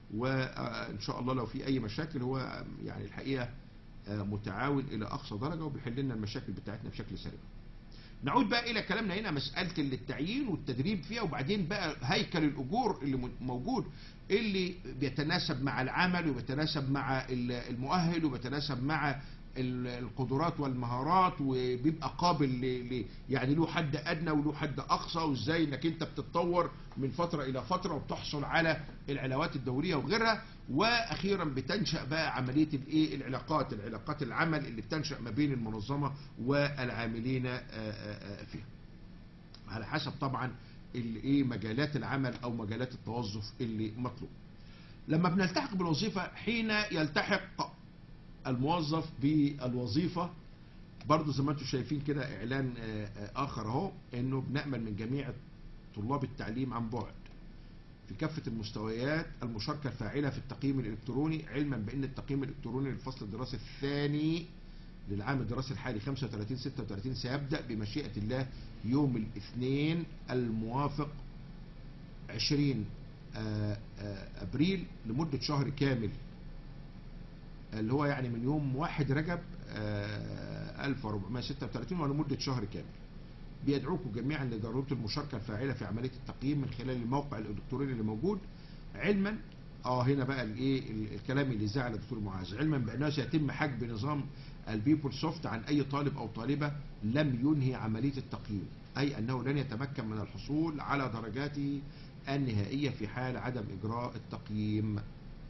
وان شاء الله لو في اي مشاكل هو يعني الحقيقة آه، متعاون الى اقصى درجة وبيحل لنا المشاكل بتاعتنا بشكل سريع نعود بقى الى كلامنا هنا مسألة التعيين والتدريب فيها وبعدين بقى هيكل الاجور اللي م- موجود اللي بيتناسب مع العمل وبيتناسب مع ال- المؤهل وبيتناسب مع ال- القدرات والمهارات وبيبقى قابل ل... ل... يعني له حد ادنى وله حد اقصى وازاي انك انت بتتطور من فتره الى فتره وبتحصل على العلاوات الدوريه وغيرها واخيرا بتنشا بقى عمليه الايه العلاقات العلاقات العمل اللي بتنشا ما بين المنظمه والعاملين آه، آه، آه، فيها على حسب طبعا الايه مجالات العمل او مجالات التوظف اللي مطلوب لما بنلتحق بالوظيفه حين يلتحق الموظف بالوظيفه برضه زي ما انتم شايفين كده اعلان آه، آه، اخر اهو انه بنامل من جميع طلاب التعليم عن بعد في كافة المستويات المشاركة الفاعلة في التقييم الإلكتروني علما بأن التقييم الإلكتروني للفصل الدراسي الثاني للعام الدراسي الحالي 35 36 سيبدأ بمشيئة الله يوم الاثنين الموافق 20 آه، آه، أبريل لمدة شهر كامل اللي هو يعني من يوم 1 رجب آه، 1436 ولمدة شهر كامل بيدعوكم جميعا لضرورة المشاركة الفاعلة في عملية التقييم من خلال الموقع الإلكتروني اللي موجود علما اه هنا بقى الايه ال- الكلام اللي زعل الدكتور معاذ علما بانه سيتم حجب نظام البيبول سوفت عن اي طالب او طالبه لم ينهي عمليه التقييم اي انه لن يتمكن من الحصول على درجاته النهائيه في حال عدم اجراء التقييم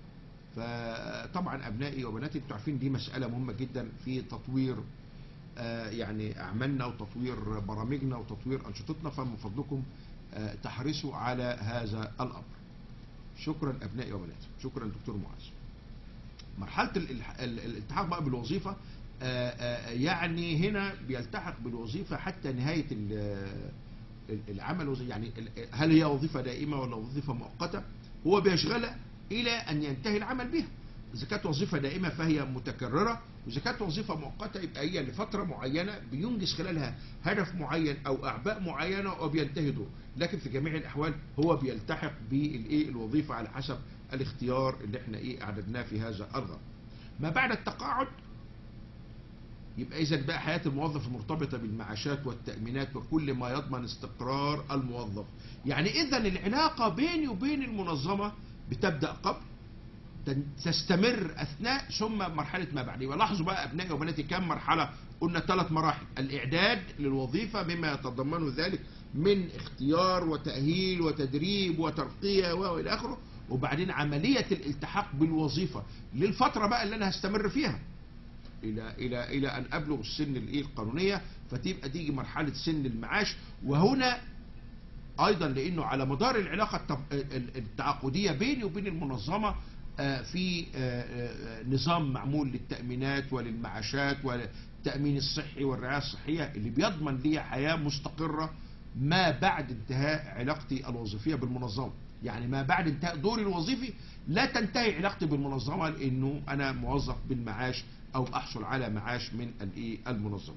فطبعا ابنائي وبناتي انتوا عارفين دي مساله مهمه جدا في تطوير آه، يعني اعمالنا وتطوير برامجنا وتطوير انشطتنا فمن فضلكم آه، تحرصوا على هذا الامر شكرا ابنائي وبناتي شكرا دكتور معاذ مرحله ال- ال- ال- الالتحاق بقى بالوظيفه آه، آه، يعني هنا بيلتحق بالوظيفه حتى نهايه ال- ال- العمل الوظيفي. يعني ال- هل هي وظيفه دائمه ولا وظيفه مؤقته هو بيشغلها الى ان ينتهي العمل بها اذا كانت وظيفه دائمه فهي متكرره واذا كانت وظيفه مؤقته يبقى هي لفتره معينه بينجز خلالها هدف معين او اعباء معينه وبينتهي دوره لكن في جميع الاحوال هو بيلتحق بالايه الوظيفه على حسب الاختيار اللي احنا ايه اعددناه في هذا الغرض ما بعد التقاعد يبقى اذا بقى حياه الموظف مرتبطه بالمعاشات والتامينات وكل ما يضمن استقرار الموظف يعني اذا العلاقه بيني وبين المنظمه بتبدا قبل تن- تستمر اثناء ثم مرحله ما بعد ولاحظوا بقى ابنائي وبناتي كم مرحله قلنا ثلاث مراحل الاعداد للوظيفه بما يتضمنه ذلك من اختيار وتاهيل وتدريب وترقيه والى اخره وبعدين عمليه الالتحاق بالوظيفه للفتره بقى اللي انا هستمر فيها الى الى الى ان ابلغ السن الايه القانونيه فتبقى تيجي مرحله سن المعاش وهنا ايضا لانه على مدار العلاقه التف- ال- التعاقديه بيني وبين المنظمه آه، في آه، آه، نظام معمول للتامينات وللمعاشات والتامين الصحي والرعايه الصحيه اللي بيضمن لي حياه مستقره ما بعد انتهاء علاقتي الوظيفيه بالمنظمه يعني ما بعد انتهاء دوري الوظيفي لا تنتهي علاقتي بالمنظمه لانه انا موظف بالمعاش او احصل على معاش من الايه المنظمه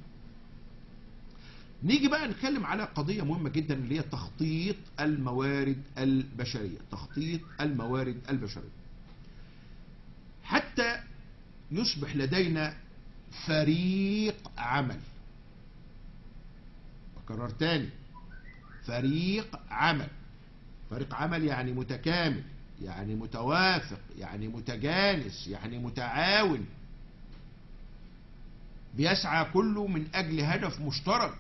نيجي بقى نتكلم على قضية مهمة جدا اللي هي تخطيط الموارد البشرية تخطيط الموارد البشرية حتى يصبح لدينا فريق عمل بكرر تاني فريق عمل فريق عمل يعني متكامل يعني متوافق يعني متجانس يعني متعاون بيسعى كله من أجل هدف مشترك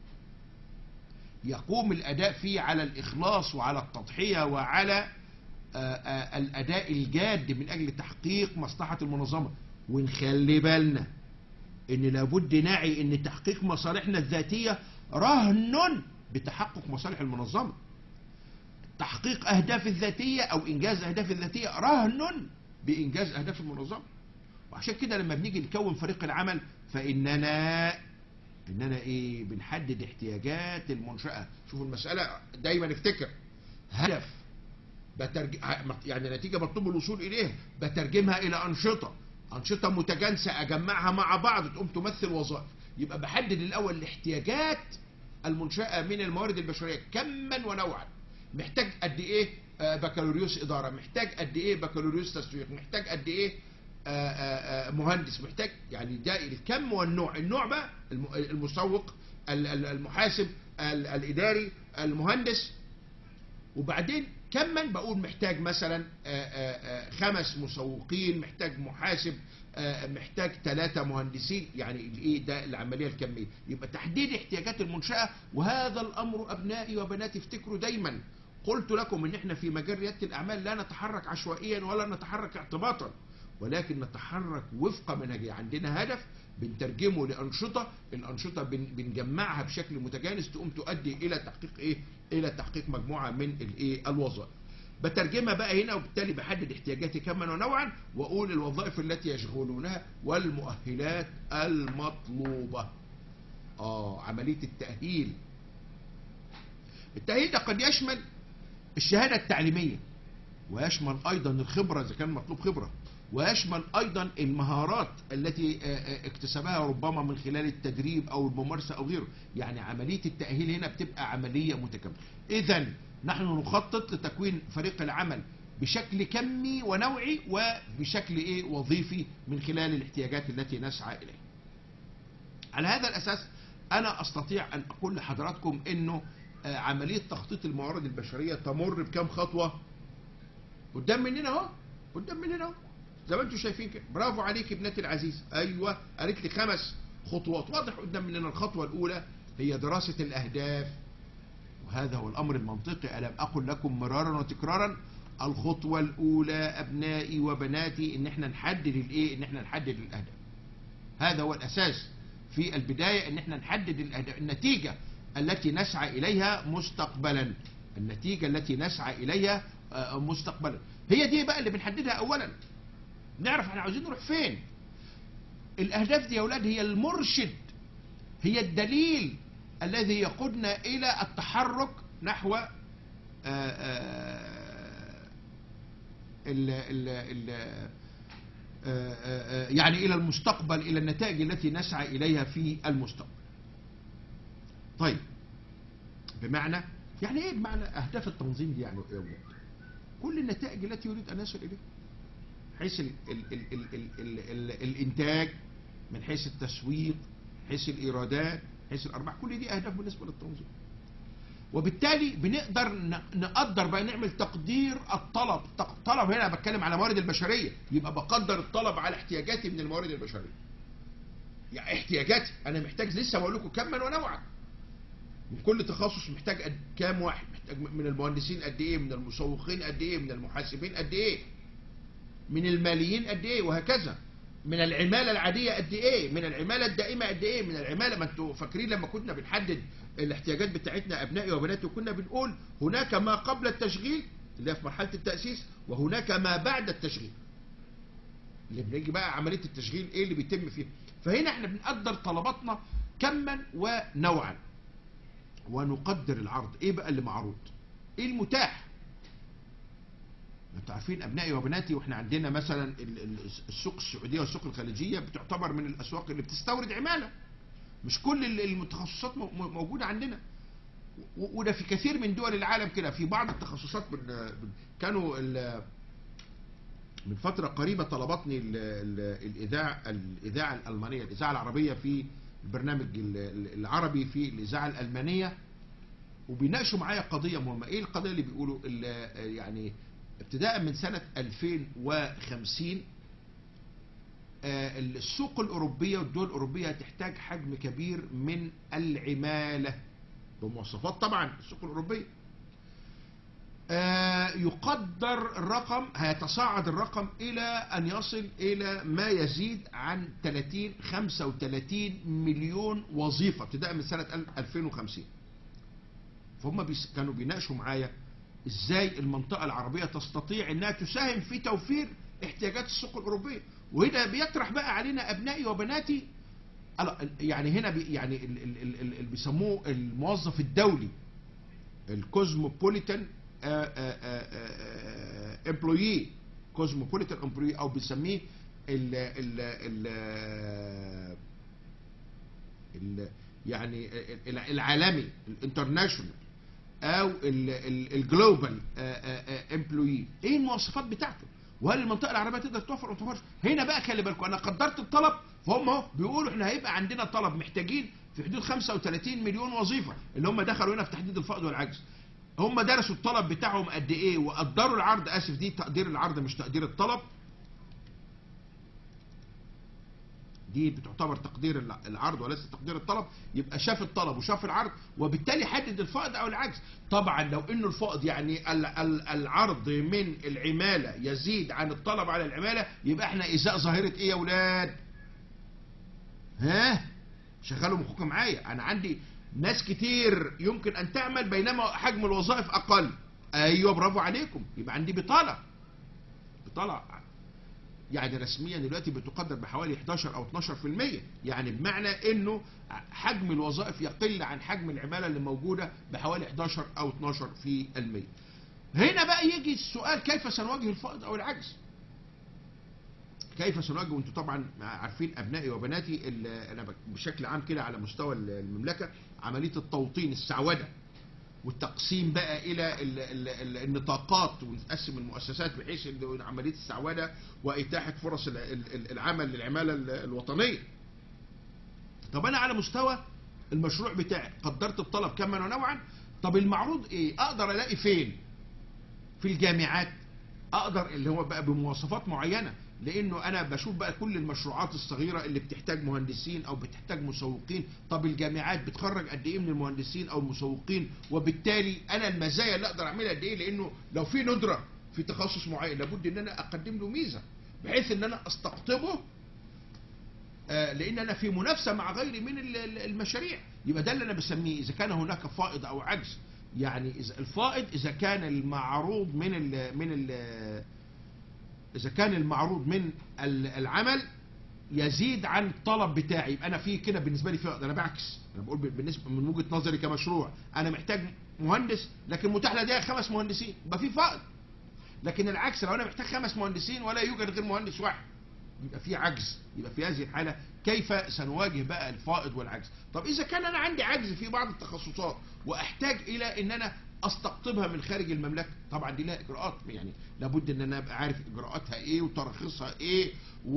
يقوم الأداء فيه على الإخلاص وعلى التضحية وعلى آه، آه، الأداء الجاد من أجل تحقيق مصلحة المنظمة ونخلي بالنا إن لابد نعي إن تحقيق مصالحنا الذاتية رهن بتحقق مصالح المنظمة تحقيق أهداف الذاتية أو إنجاز أهداف الذاتية رهن بإنجاز أهداف المنظمة وعشان كده لما بنيجي نكون فريق العمل فإننا اننا ايه بنحدد احتياجات المنشأة شوفوا المسألة دايما افتكر هدف بترج... يعني نتيجة مطلوب الوصول اليها بترجمها الى انشطة انشطة متجانسة اجمعها مع بعض تقوم تمثل وظائف يبقى بحدد الاول الاحتياجات المنشأة من الموارد البشرية كما ونوعا محتاج قد ايه آه، بكالوريوس ادارة محتاج قد ايه بكالوريوس تسويق محتاج قد ايه آه، آه، آه، مهندس محتاج يعني ده الكم والنوع النوع بقى الم- المسوق ال- ال- المحاسب ال- الاداري المهندس وبعدين كما بقول محتاج مثلا آه، آه، آه، خمس مسوقين محتاج محاسب آه، محتاج ثلاثة مهندسين يعني الايه ده العملية الكمية يبقى تحديد احتياجات المنشأة وهذا الامر ابنائي وبناتي افتكروا دايما قلت لكم ان احنا في مجال ريادة الاعمال لا نتحرك عشوائيا ولا نتحرك اعتباطا ولكن نتحرك وفق منهجية عندنا هدف بنترجمه لأنشطة الأنشطة بن- بنجمعها بشكل متجانس تقوم تؤدي إلى تحقيق إيه؟ إلى تحقيق مجموعة من الإيه؟ الوظائف. بترجمها بقى هنا وبالتالي بحدد احتياجاتي كما ونوعا وأقول الوظائف التي يشغلونها والمؤهلات المطلوبة. اه عمليه التاهيل التاهيل ده قد يشمل الشهاده التعليميه ويشمل ايضا الخبره اذا كان مطلوب خبره ويشمل ايضا المهارات التي آه، آه، اكتسبها ربما من خلال التدريب او الممارسه او غيره يعني عمليه التاهيل هنا بتبقى عمليه متكامله اذا نحن نخطط لتكوين فريق العمل بشكل كمي ونوعي وبشكل ايه وظيفي من خلال الاحتياجات التي نسعى اليها على هذا الاساس انا استطيع ان اقول لحضراتكم انه آه، عمليه تخطيط الموارد البشريه تمر بكم خطوه قدام مننا اهو قدام مننا اهو زي ما انتم شايفين كده برافو عليك ابنتي العزيزه ايوه قالت لي خمس خطوات واضح قدام مننا الخطوه الاولى هي دراسه الاهداف وهذا هو الامر المنطقي الم اقل لكم مرارا وتكرارا الخطوه الاولى ابنائي وبناتي ان احنا نحدد الايه ان احنا نحدد الاهداف هذا هو الاساس في البدايه ان احنا نحدد الاهداف النتيجه التي نسعى اليها مستقبلا النتيجه التي نسعى اليها آه، مستقبلا هي دي بقى اللي بنحددها اولا نعرف احنا عاوزين نروح فين الاهداف دي يا اولاد هي المرشد هي الدليل الذي يقودنا الى التحرك نحو آه، آه، ال ال ال آه، آه، آه، يعني الى المستقبل الى النتائج التي نسعى اليها في المستقبل طيب بمعنى يعني ايه بمعنى اهداف التنظيم دي يعني ايه يا ولاد؟ كل النتائج التي يريد ان يصل اليها حيث ال ال ال ال ال ال ال الانتاج من حيث التسويق حيث الايرادات حيث الارباح كل دي اهداف بالنسبه للتنظيم وبالتالي بنقدر ن- نقدر بقى نعمل تقدير الطلب تق- طلب هنا بتكلم على موارد البشريه يبقى بقدر الطلب على احتياجاتي من الموارد البشريه يعني احتياجاتي انا محتاج لسه بقول لكم كما ونوعا من كل تخصص محتاج قد كام واحد محتاج من المهندسين قد ايه من المسوقين قد ايه من المحاسبين قد ايه من الماليين قد ايه وهكذا من العماله العاديه قد ايه من العماله الدائمه قد ايه من العماله ما انتوا فاكرين لما كنا بنحدد الاحتياجات بتاعتنا ابنائي وبناتي وكنا بنقول هناك ما قبل التشغيل اللي هي في مرحله التاسيس وهناك ما بعد التشغيل اللي بنيجي بقى عمليه التشغيل ايه اللي بيتم فيها فهنا احنا بنقدر طلباتنا كما ونوعا ونقدر العرض ايه بقى اللي معروض ايه المتاح انتوا عارفين ابنائي وبناتي واحنا عندنا مثلا ال- ال- السوق السعوديه والسوق الخليجيه بتعتبر من الاسواق اللي بتستورد عماله مش كل ال- المتخصصات مو- مو- موجوده عندنا و- وده في كثير من دول العالم كده في بعض التخصصات بن بن- كانوا ال- من فترة قريبة طلبتني ال- ال- الإذاعة الإذاعة الألمانية الإذاعة العربية في البرنامج ال- ال- العربي في الإذاعة الألمانية وبيناقشوا معايا قضية مهمة إيه القضية اللي بيقولوا ال- يعني ابتداء من سنة 2050 آه، السوق الأوروبية والدول الأوروبية تحتاج حجم كبير من العمالة بمواصفات طبعا السوق الأوروبية آه، يقدر الرقم هيتصاعد الرقم إلى أن يصل إلى ما يزيد عن 30 35 مليون وظيفة ابتداء من سنة 2050 فهم بيس- كانوا بيناقشوا معايا ازاي المنطقة العربية تستطيع انها تساهم في توفير احتياجات السوق الاوروبيه وهنا بيطرح بقى علينا ابنائي وبناتي ال- يعني هنا بي يعني ال- ال- ال- ال- اللي بيسموه الموظف الدولي الكوزموبوليتان امبلويي كوزموبوليتان امبلويي او بيسميه ال ال ال ال يعني ال- العالمي الانترناشونال او الجلوبال امبلوي ايه المواصفات بتاعته وهل المنطقه العربيه تقدر توفر او ما توفرش هنا بقى خلي بالكم انا قدرت الطلب فهم اهو بيقولوا احنا هيبقى عندنا طلب محتاجين في حدود 35 مليون وظيفه اللي هم دخلوا هنا في تحديد الفقد والعجز هم درسوا الطلب بتاعهم قد ايه وقدروا العرض اسف دي تقدير العرض مش تقدير الطلب دي بتعتبر تقدير الع- العرض وليس تقدير الطلب يبقى شاف الطلب وشاف العرض وبالتالي حدد الفائض او العجز طبعا لو انه الفائض يعني ال- ال- العرض من العماله يزيد عن الطلب على العماله يبقى احنا ازاء ظاهره ايه يا اولاد ها شغلوا مخكم معايا انا عندي ناس كتير يمكن ان تعمل بينما حجم الوظائف اقل ايوه برافو عليكم يبقى عندي بطاله بطاله يعني رسميا دلوقتي بتقدر بحوالي 11 او 12% يعني بمعنى انه حجم الوظائف يقل عن حجم العماله اللي موجوده بحوالي 11 او 12%. هنا بقى يجي السؤال كيف سنواجه الفائض او العجز؟ كيف سنواجه وانتم طبعا عارفين ابنائي وبناتي ال- انا بك- بشكل عام كده على مستوى المملكه عمليه التوطين السعوده والتقسيم بقى الى ال ال ال النطاقات ونقسم المؤسسات بحيث إن عمليه السعوده واتاحه فرص ال- ال- ال- العمل للعماله ال- الوطنيه. طب انا على مستوى المشروع بتاعي قدرت الطلب كما ونوعا طب المعروض ايه؟ اقدر الاقي فين؟ في الجامعات اقدر اللي هو بقى بمواصفات معينه لانه انا بشوف بقى كل المشروعات الصغيره اللي بتحتاج مهندسين او بتحتاج مسوقين طب الجامعات بتخرج قد ايه من المهندسين او المسوقين وبالتالي انا المزايا اللي اقدر اعملها قد ايه لانه لو في ندره في تخصص معين لابد ان انا اقدم له ميزه بحيث ان انا استقطبه آه، لان انا في منافسه مع غيري من ال- ال- المشاريع يبقى ده اللي انا بسميه اذا كان هناك فائض او عجز يعني اذا الفائض اذا كان المعروض من ال من ال اذا كان المعروض من ال- العمل يزيد عن الطلب بتاعي يبقى انا في كده بالنسبه لي فائض انا بعكس انا بقول بالنسبه من وجهه نظري كمشروع انا محتاج مهندس لكن متاح لدي خمس مهندسين يبقى في فائض لكن العكس لو انا محتاج خمس مهندسين ولا يوجد غير مهندس واحد يبقى في عجز يبقى في هذه الحالة كيف سنواجه بقى الفائض والعجز طب إذا كان أنا عندي عجز في بعض التخصصات وأحتاج إلى أن أنا استقطبها من خارج المملكة طبعا دي لها إجراءات يعني لابد أن أنا أبقى عارف إجراءاتها إيه وتراخيصها إيه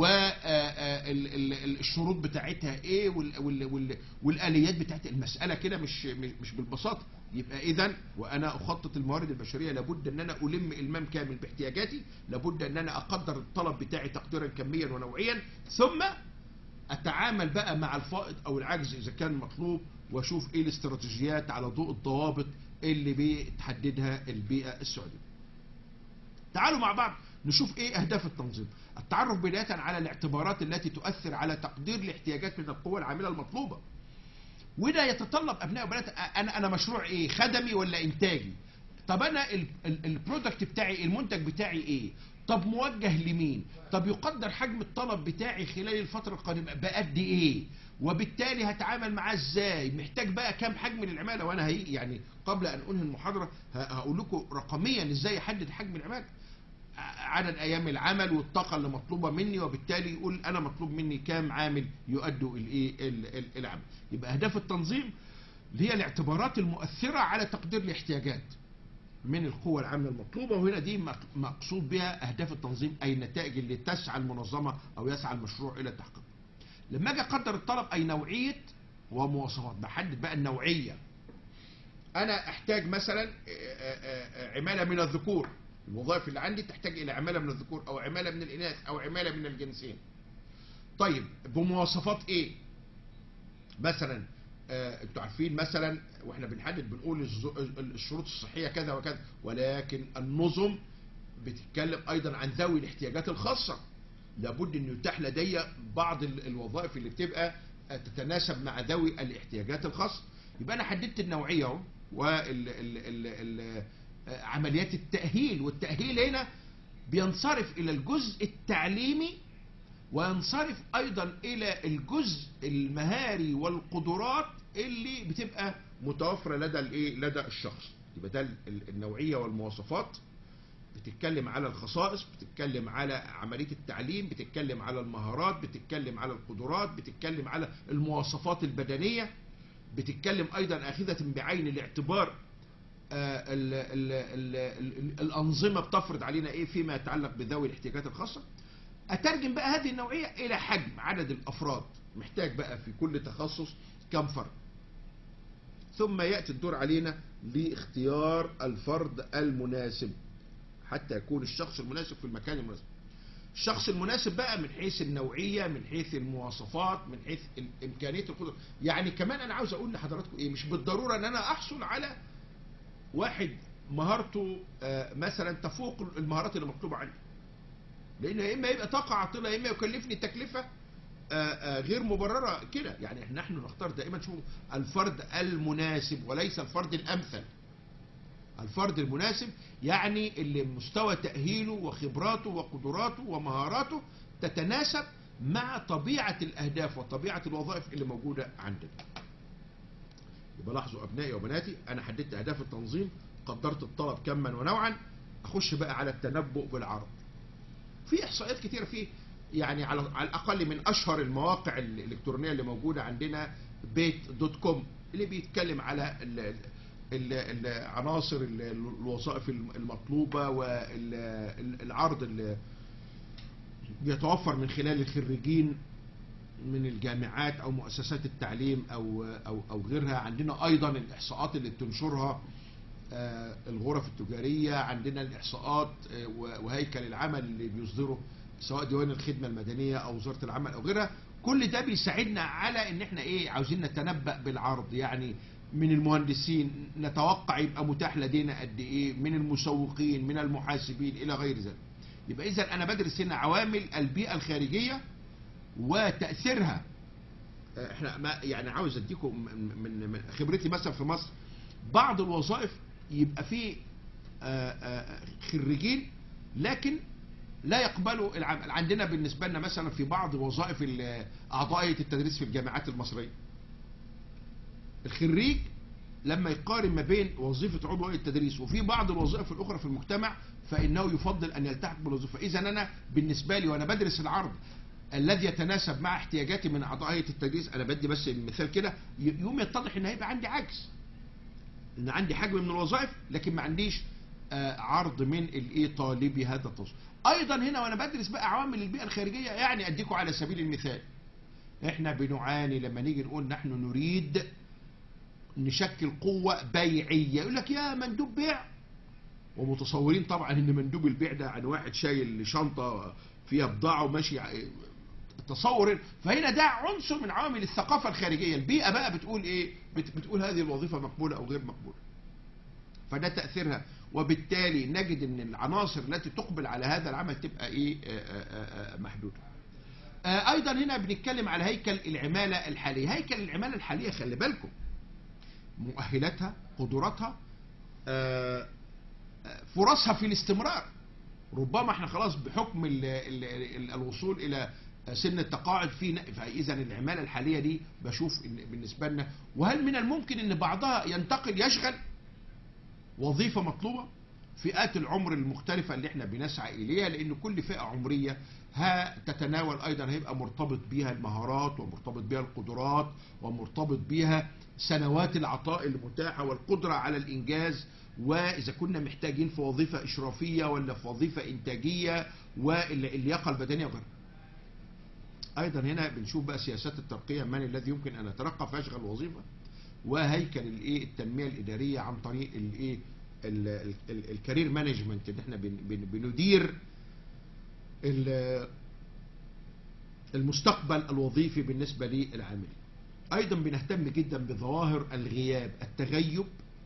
والشروط بتاعتها إيه وال وال وال والآليات بتاعتها المسألة كده مش مش مش بالبساطة يبقى إذا وأنا أخطط الموارد البشرية لابد أن أنا ألم إلمام كامل باحتياجاتي لابد أن أنا أقدر الطلب بتاعي تقديرا كميا ونوعيا ثم اتعامل بقى مع الفائض او العجز اذا كان مطلوب واشوف ايه الاستراتيجيات على ضوء الضوابط اللي بتحددها البيئه السعوديه. تعالوا مع بعض نشوف ايه اهداف التنظيم. التعرف بدايه على الاعتبارات التي تؤثر على تقدير الاحتياجات من القوى العامله المطلوبه. وده يتطلب ابناء وبنات انا انا مشروع ايه؟ خدمي ولا انتاجي؟ طب انا ال- ال- البرودكت بتاعي المنتج بتاعي ايه؟ طب موجه لمين؟ طب يقدر حجم الطلب بتاعي خلال الفترة القادمة بقد ايه؟ وبالتالي هتعامل معاه ازاي؟ محتاج بقى كام حجم للعمالة؟ وانا هي يعني قبل ان انهي المحاضرة ه- هقول لكم رقميا ازاي احدد حجم العمالة. ع- عدد ايام العمل والطاقة اللي مطلوبة مني وبالتالي يقول انا مطلوب مني كام عامل يؤدوا الايه ال- ال- العمل. يبقى اهداف التنظيم اللي هي الاعتبارات المؤثرة على تقدير الاحتياجات. من القوة العاملة المطلوبة وهنا دي مق- مقصود بها أهداف التنظيم أي النتائج اللي تسعى المنظمة أو يسعى المشروع إلى تحقيقها. لما أجي أقدر الطلب أي نوعية ومواصفات بحدد بقى النوعية. أنا أحتاج مثلا آه، آه، آه، عمالة من الذكور. الوظائف اللي عندي تحتاج إلى عمالة من الذكور أو عمالة من الإناث أو عمالة من الجنسين. طيب بمواصفات إيه؟ مثلا آه، انتوا عارفين مثلا واحنا بنحدد بنقول الز- الشروط الصحيه كذا وكذا ولكن النظم بتتكلم ايضا عن ذوي الاحتياجات الخاصه لابد ان يتاح لدي بعض ال- الوظائف اللي بتبقى آه، تتناسب مع ذوي الاحتياجات الخاصه يبقى انا حددت النوعيه اهو وعمليات التاهيل والتاهيل هنا بينصرف الى الجزء التعليمي وينصرف ايضا الى الجزء المهاري والقدرات اللي بتبقى متوفره لدى الايه لدى الشخص يبقى ده ال- ال- النوعيه والمواصفات بتتكلم على الخصائص بتتكلم على عمليه التعليم بتتكلم على المهارات بتتكلم على القدرات بتتكلم على المواصفات البدنيه بتتكلم ايضا اخذه بعين الاعتبار آه، ال ال ال ال الانظمه بتفرض علينا ايه فيما يتعلق بذوي الاحتياجات الخاصه اترجم بقى هذه النوعيه الى حجم عدد الافراد محتاج بقى في كل تخصص كم فرد ثم ياتي الدور علينا لاختيار الفرد المناسب حتى يكون الشخص المناسب في المكان المناسب الشخص المناسب بقى من حيث النوعيه من حيث المواصفات من حيث ال- امكانيه القدره يعني كمان انا عاوز اقول لحضراتكم ايه مش بالضروره ان انا احصل على واحد مهارته آه، مثلا تفوق المهارات اللي مطلوبه عندي لان يا اما يبقى طاقه عاطله يا اما يكلفني تكلفه آه، آه، غير مبرره كده يعني احنا نحن نختار دائما شو الفرد المناسب وليس الفرد الامثل الفرد المناسب يعني اللي مستوى تأهيله وخبراته وقدراته ومهاراته تتناسب مع طبيعة الأهداف وطبيعة الوظائف اللي موجودة عندنا يبقى لاحظوا أبنائي وبناتي أنا حددت أهداف التنظيم قدرت الطلب كما ونوعا أخش بقى على التنبؤ بالعرض في إحصائيات كتيرة فيه يعني على على الأقل من أشهر المواقع الإلكترونية اللي موجودة عندنا بيت دوت كوم اللي بيتكلم على ال- ال- العناصر ال- الوظائف المطلوبة والعرض اللي بيتوفر من خلال الخريجين من الجامعات او مؤسسات التعليم او او او غيرها عندنا ايضا الاحصاءات اللي بتنشرها آه، الغرف التجاريه عندنا الاحصاءات آه، و- وهيكل العمل اللي بيصدره سواء ديوان الخدمه المدنيه او وزاره العمل او غيرها كل ده بيساعدنا على ان احنا ايه عاوزين نتنبأ بالعرض يعني من المهندسين نتوقع يبقى متاح لدينا قد ايه من المسوقين من المحاسبين الى غير ذلك يبقى اذا انا بدرس هنا عوامل البيئه الخارجيه وتاثيرها احنا ما يعني عاوز اديكم من, من, من خبرتي مثلا في مصر بعض الوظائف يبقى فيه آه، آه، خريجين لكن لا يقبلوا العمل عندنا بالنسبه لنا مثلا في بعض وظائف ال- اعضائيه التدريس في الجامعات المصريه الخريج لما يقارن ما بين وظيفه عضو هيئه التدريس وفي بعض الوظائف الاخرى في المجتمع فانه يفضل ان يلتحق بالوظيفه اذا انا بالنسبه لي وانا بدرس العرض الذي يتناسب مع احتياجاتي من اعضاء هيئه التدريس انا بدي بس مثال كده ي- يوم يتضح ان هيبقى عندي عجز ان عندي حجم من الوظائف لكن ما عنديش آه، عرض من الايه طالبي هذا التصوير ايضا هنا وانا بدرس بقى عوامل البيئه الخارجيه يعني اديكم على سبيل المثال احنا بنعاني لما نيجي نقول نحن نريد نشكل قوه بيعيه يقول لك يا مندوب بيع ومتصورين طبعا ان مندوب البيع ده عن واحد شايل شنطه فيها بضاعه وماشي ع- تصور فهنا ده عنصر من عوامل الثقافه الخارجيه البيئه بقى بتقول ايه بت- بتقول هذه الوظيفه مقبوله او غير مقبوله فده تاثيرها وبالتالي نجد ان العناصر التي تقبل على هذا العمل تبقى ايه آه، آه، آه، محدوده آه، ايضا هنا بنتكلم على هيكل العماله الحاليه هيكل العماله الحاليه خلي بالكم مؤهلاتها قدراتها آه، آه، فرصها في الاستمرار ربما احنا خلاص بحكم ال ال ال الوصول الى سن التقاعد في فاذا العماله الحاليه دي بشوف ان بالنسبه لنا وهل من الممكن ان بعضها ينتقل يشغل وظيفه مطلوبه فئات العمر المختلفه اللي احنا بنسعى اليها لان كل فئه عمريه ها تتناول ايضا هيبقى مرتبط بيها المهارات ومرتبط بيها القدرات ومرتبط بيها سنوات العطاء المتاحه والقدره على الانجاز واذا كنا محتاجين في وظيفه اشرافيه ولا في وظيفه انتاجيه واللياقه البدنيه وغيرها. ايضا هنا بنشوف بقى سياسات الترقيه من الذي يمكن ان يترقى فيشغل وظيفه وهيكل الايه التنميه الاداريه عن طريق الايه ال- ال- ال- الكارير مانجمنت ان احنا بن- بن- بندير ال- المستقبل الوظيفي بالنسبه للعاملين. ايضا بنهتم جدا بظواهر الغياب التغيب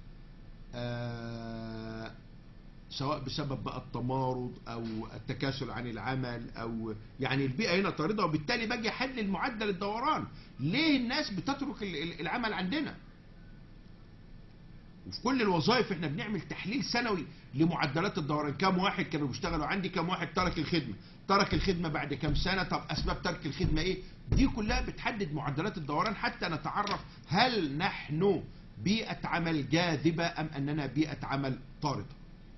آه، سواء بسبب بقى التمارض او التكاسل عن العمل او يعني البيئه هنا طارده وبالتالي باجي احلل معدل الدوران ليه الناس بتترك ال- ال- العمل عندنا وفي كل الوظائف احنا بنعمل تحليل سنوي لمعدلات الدوران كم واحد كانوا بيشتغلوا عندي كم واحد ترك الخدمه ترك الخدمه بعد كم سنه طب اسباب ترك الخدمه ايه دي كلها بتحدد معدلات الدوران حتى نتعرف هل نحن بيئه عمل جاذبه ام اننا بيئه عمل طارده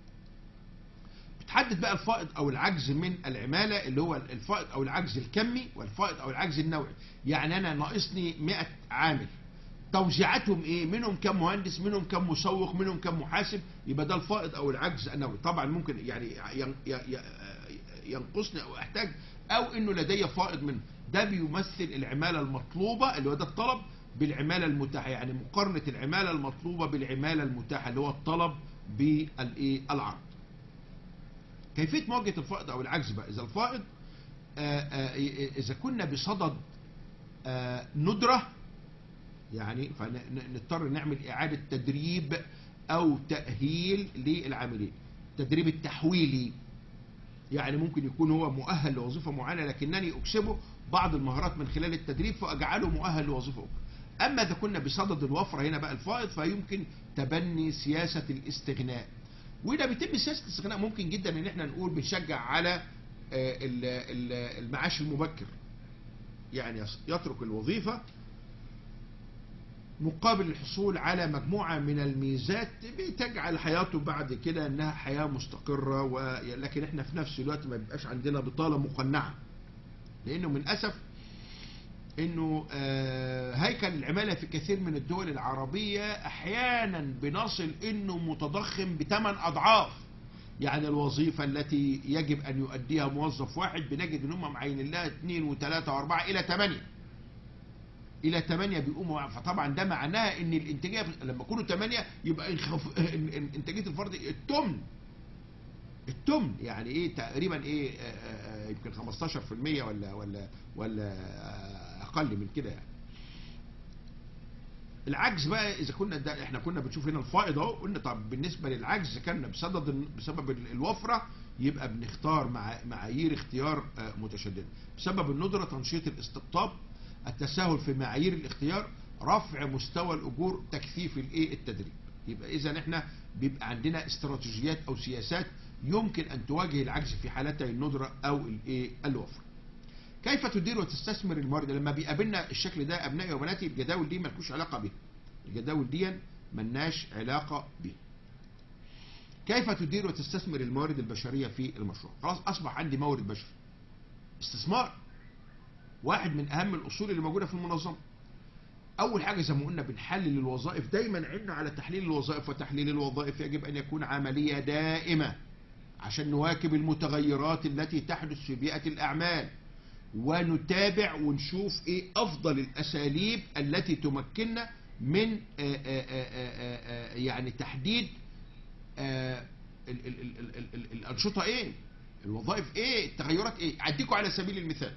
بتحدد بقى الفائض او العجز من العماله اللي هو الفائض او العجز الكمي والفائض او العجز النوعي يعني انا ناقصني 100 عامل توزيعاتهم ايه منهم كم مهندس منهم كم مسوق منهم كم محاسب يبقى ده الفائض او العجز النوعي طبعا ممكن يعني ين- ي- ي- ينقصني او احتاج او انه لدي فائض منه ده بيمثل العماله المطلوبه اللي هو ده الطلب بالعماله المتاحه يعني مقارنه العماله المطلوبه بالعماله المتاحه اللي هو الطلب بالايه العرض كيفيه مواجهه الفائض او العجز بقى اذا الفائض آه، آه، اذا كنا بصدد آه، ندره يعني فنضطر نعمل اعاده تدريب او تاهيل للعاملين التدريب التحويلي يعني ممكن يكون هو مؤهل لوظيفه معينه لكنني اكسبه بعض المهارات من خلال التدريب فاجعله مؤهل لوظيفه اخرى اما اذا كنا بصدد الوفره هنا بقى الفائض فيمكن تبني سياسه الاستغناء وده بيتم سياسه الاستغناء ممكن جدا ان احنا نقول بنشجع على آه، ال- ال- المعاش المبكر يعني يص- يترك الوظيفه مقابل الحصول على مجموعة من الميزات بتجعل حياته بعد كده انها حياة مستقرة ولكن احنا في نفس الوقت ما بيبقاش عندنا بطالة مقنعة لانه من اسف انه آه، هيكل العمالة في كثير من الدول العربية احيانا بنصل انه متضخم بثمان اضعاف يعني الوظيفة التي يجب ان يؤديها موظف واحد بنجد ان هم معينين لها اثنين وثلاثة واربعة الى ثمانية الى 8 بيقوموا فطبعا ده معناها ان الانتاجيه لما يكونوا 8 يبقى انخف- إن- إن- انتاجيه الفرد التمن التمن يعني ايه تقريبا ايه آه، آه، آه، يمكن 15% ولا ولا ولا آه، اقل من كده يعني العجز بقى اذا كنا ده احنا كنا بنشوف هنا الفائض اهو قلنا طب بالنسبه للعجز كان بسبب بسبب الوفره يبقى بنختار مع معايير اختيار آه، متشدده بسبب الندره تنشيط الاستقطاب التساهل في معايير الاختيار رفع مستوى الاجور تكثيف الايه التدريب يبقى اذا احنا بيبقى عندنا استراتيجيات او سياسات يمكن ان تواجه العجز في حالتي الندره او الايه الوفره كيف تدير وتستثمر الموارد لما بيقابلنا الشكل ده ابنائي وبناتي الجداول دي ملكوش علاقه بيها الجداول دي ملناش علاقه بيها كيف تدير وتستثمر الموارد البشريه في المشروع خلاص اصبح عندي مورد بشري استثمار واحد من اهم الاصول اللي موجوده في المنظمه اول حاجه زي ما قلنا بنحلل الوظائف دايما عندنا على تحليل الوظائف وتحليل الوظائف يجب ان يكون عمليه دائمه عشان نواكب المتغيرات التي تحدث في بيئه الاعمال ونتابع ونشوف ايه افضل الاساليب التي تمكننا من آآ آآ آآ آآ يعني تحديد آه، ال- ال- ال- ال- ال- ال- الانشطه ايه الوظائف ايه التغيرات ايه اديكم على سبيل المثال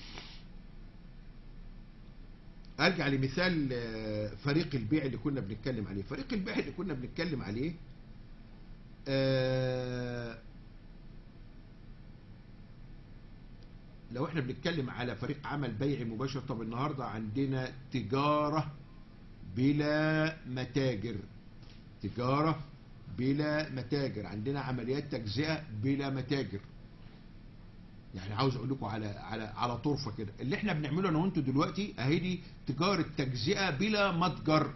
ارجع لمثال آه، فريق البيع اللي كنا بنتكلم عليه فريق البيع اللي كنا بنتكلم عليه آه، لو احنا بنتكلم على فريق عمل بيعي مباشر طب النهارده عندنا تجارة بلا متاجر تجارة بلا متاجر عندنا عمليات تجزئة بلا متاجر يعني عاوز اقول لكم على على على طرفه كده اللي احنا بنعمله انا وانتوا دلوقتي اهي دي تجاره تجزئه بلا متجر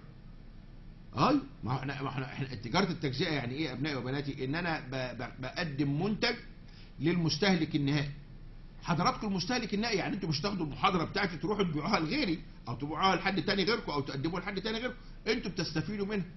اي ما هو احنا ما احنا احنا تجاره التجزئه يعني ايه يا ابنائي وبناتي ان انا ب- ب- بقدم منتج للمستهلك النهائي حضراتكم المستهلك النهائي يعني انتوا مش تاخدوا المحاضره بتاعتي تروحوا تبيعوها لغيري او تبيعوها لحد تاني غيركم او تقدموها لحد تاني غيركم انتوا بتستفيدوا منها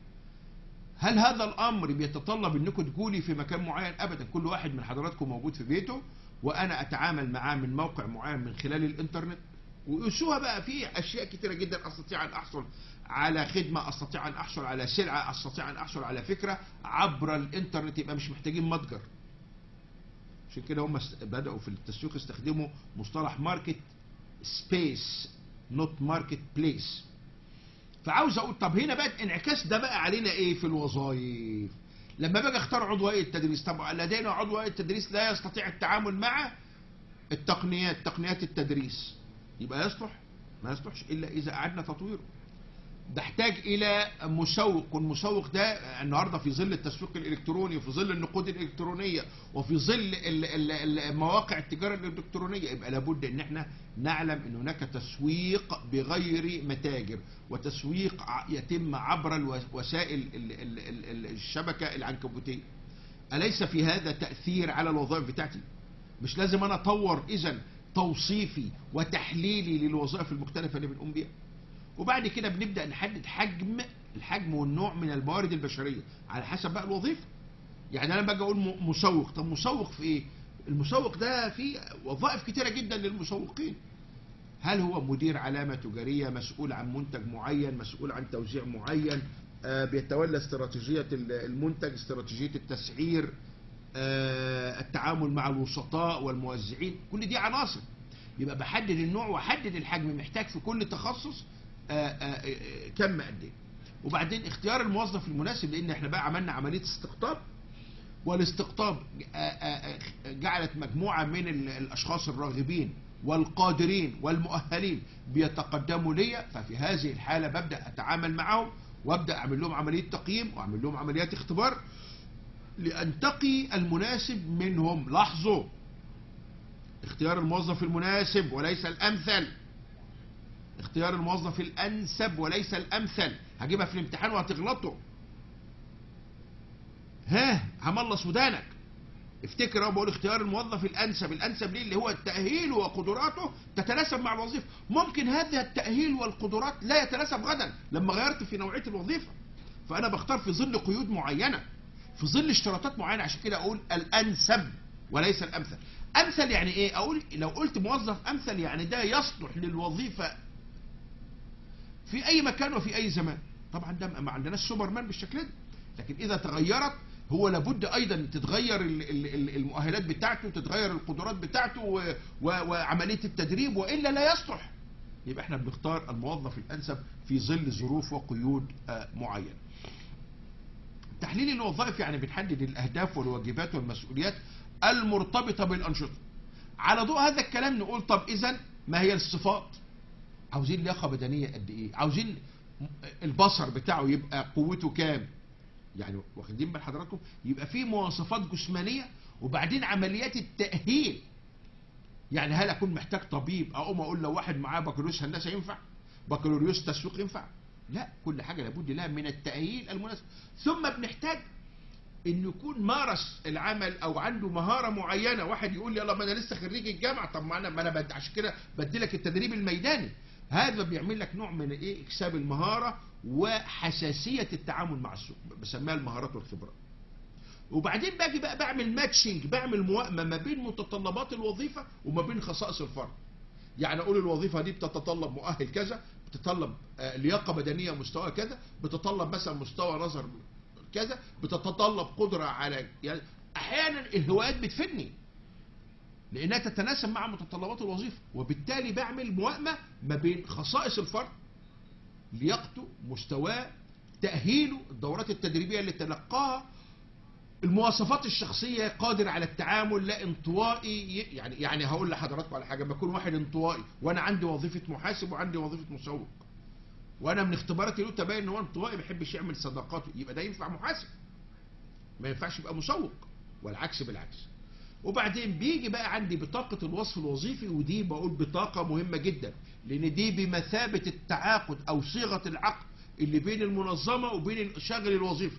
هل هذا الامر بيتطلب انكم تقولي في مكان معين ابدا كل واحد من حضراتكم موجود في بيته وانا اتعامل معاه من موقع معين من خلال الانترنت وقيسوها بقى في اشياء كتيره جدا استطيع ان احصل على خدمه استطيع ان احصل على سلعه استطيع ان احصل على فكره عبر الانترنت يبقى مش محتاجين متجر عشان كده هم است- بداوا في التسويق يستخدموا مصطلح ماركت سبيس نوت ماركت بليس فعاوز اقول طب هنا بقى انعكاس ده بقى علينا ايه في الوظائف لما باجي اختار عضو هيئه التدريس طب لدينا عضو هيئه التدريس لا يستطيع التعامل مع التقنيات تقنيات التدريس يبقى يصلح ما يصلحش الا اذا اعدنا تطويره نحتاج الى مسوق والمسوق ده النهارده في ظل التسويق الالكتروني وفي ظل النقود الالكترونيه وفي ظل ال- ال- ال- مواقع التجاره الالكترونيه يبقى لابد ان احنا نعلم ان هناك تسويق بغير متاجر وتسويق ع- يتم عبر الو- وسائل ال- ال- ال- ال- الشبكه العنكبوتيه اليس في هذا تاثير على الوظائف بتاعتي مش لازم انا اطور اذا توصيفي وتحليلي للوظائف المختلفه اللي بنقوم بيها وبعد كده بنبدا نحدد حجم الحجم والنوع من الموارد البشريه على حسب بقى الوظيفه يعني انا باجي اقول م- مسوق طب مسوق في ايه المسوق ده فيه وظائف كتيره جدا للمسوقين هل هو مدير علامه تجاريه مسؤول عن منتج معين مسؤول عن توزيع معين آه، بيتولى استراتيجيه ال- المنتج استراتيجيه التسعير آه، التعامل مع الوسطاء والموزعين كل دي عناصر يبقى بحدد النوع واحدد الحجم محتاج في كل تخصص آه، آه، آه، كم قد ايه وبعدين اختيار الموظف المناسب لان احنا بقى عملنا عمليه استقطاب والاستقطاب آه، آه، آه، جعلت مجموعه من ال- الاشخاص الراغبين والقادرين والمؤهلين بيتقدموا لي ففي هذه الحالة ببدأ أتعامل معهم وابدأ أعمل لهم عملية تقييم وأعمل لهم عمليات اختبار لأنتقي المناسب منهم لاحظوا اختيار الموظف المناسب وليس الأمثل اختيار الموظف الأنسب وليس الأمثل هجيبها في الامتحان وهتغلطوا ها هملص ودانك افتكر اهو بقول اختيار الموظف الانسب الانسب ليه اللي هو التاهيل وقدراته تتناسب مع الوظيفه ممكن هذا التاهيل والقدرات لا يتناسب غدا لما غيرت في نوعيه الوظيفه فانا بختار في ظل قيود معينه في ظل اشتراطات معينه عشان كده اقول الانسب وليس الامثل امثل يعني ايه اقول لو قلت موظف امثل يعني ده يصلح للوظيفه في اي مكان وفي اي زمان طبعا ده ما عندناش سوبرمان بالشكل ده لكن اذا تغيرت هو لابد ايضا تتغير ال- ال- ال- المؤهلات بتاعته تتغير القدرات بتاعته و- و- وعمليه التدريب والا لا يصلح يبقى احنا بنختار الموظف الانسب في ظل ظروف وقيود آه، معينه تحليل الوظائف يعني بنحدد الاهداف والواجبات والمسؤوليات المرتبطه بالانشطه على ضوء هذا الكلام نقول طب اذا ما هي الصفات عاوزين لياقه بدنيه قد ايه عاوزين البصر بتاعه يبقى قوته كام يعني واخدين بال حضراتكم يبقى في مواصفات جسمانيه وبعدين عمليات التاهيل يعني هل اكون محتاج طبيب اقوم اقول لو واحد معاه بكالوريوس هندسه ينفع بكالوريوس تسويق ينفع لا كل حاجه لابد لها من التاهيل المناسب ثم بنحتاج انه يكون مارس العمل او عنده مهاره معينه واحد يقول لي يلا ما انا لسه خريج الجامعه طب ما انا ما انا بد- عشان كده بدي لك التدريب الميداني هذا بيعمل لك نوع من ايه اكساب المهاره وحساسيه التعامل مع السوق بسميها المهارات والخبرات وبعدين باجي بقى بعمل ماتشنج بعمل موائمه ما بين متطلبات الوظيفه وما بين خصائص الفرد يعني اقول الوظيفه دي بتتطلب مؤهل كذا بتتطلب آه، لياقه بدنيه مستوى كذا بتتطلب مثلا مستوى نظر كذا بتتطلب قدره على يعني احيانا الهوايات بتفيدني لانها تتناسب مع متطلبات الوظيفه وبالتالي بعمل موائمه ما بين خصائص الفرد لياقته مستواه تاهيله الدورات التدريبيه اللي تلقاها المواصفات الشخصيه قادر على التعامل لا انطوائي يعني يعني هقول لحضراتكم على حاجه بكون واحد انطوائي وانا عندي وظيفه محاسب وعندي وظيفه مسوق وانا من اختباراتي له تبين ان هو انطوائي ما بيحبش يعمل صداقات يبقى ده ينفع محاسب ما ينفعش يبقى مسوق والعكس بالعكس وبعدين بيجي بقى عندي بطاقة الوصف الوظيفي ودي بقول بطاقة مهمة جدا لأن دي بمثابة التعاقد أو صيغة العقد اللي بين المنظمة وبين شاغل الوظيفة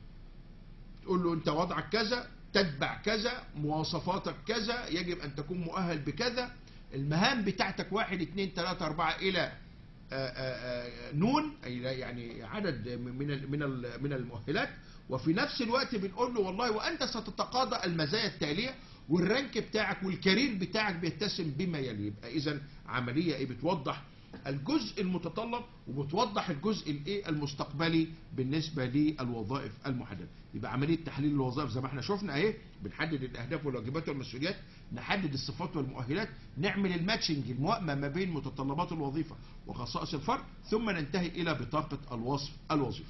تقول له أنت وضعك كذا تتبع كذا مواصفاتك كذا يجب أن تكون مؤهل بكذا المهام بتاعتك واحد اتنين تلاتة أربعة إلى آه، آه، آه، نون أي لا يعني عدد من ال- من ال- من المؤهلات وفي نفس الوقت بنقول له والله وانت ستتقاضى المزايا التاليه والرانك بتاعك والكارير بتاعك بيتسم بما يلي يبقى اذا عمليه ايه بتوضح الجزء المتطلب وبتوضح الجزء الايه المستقبلي بالنسبه للوظائف المحدده يبقى عمليه تحليل الوظائف زي ما احنا شفنا اهي بنحدد الاهداف والواجبات والمسؤوليات نحدد الصفات والمؤهلات نعمل الماتشنج الموائمه ما بين متطلبات الوظيفه وخصائص الفرد ثم ننتهي الى بطاقه الوصف الوظيفي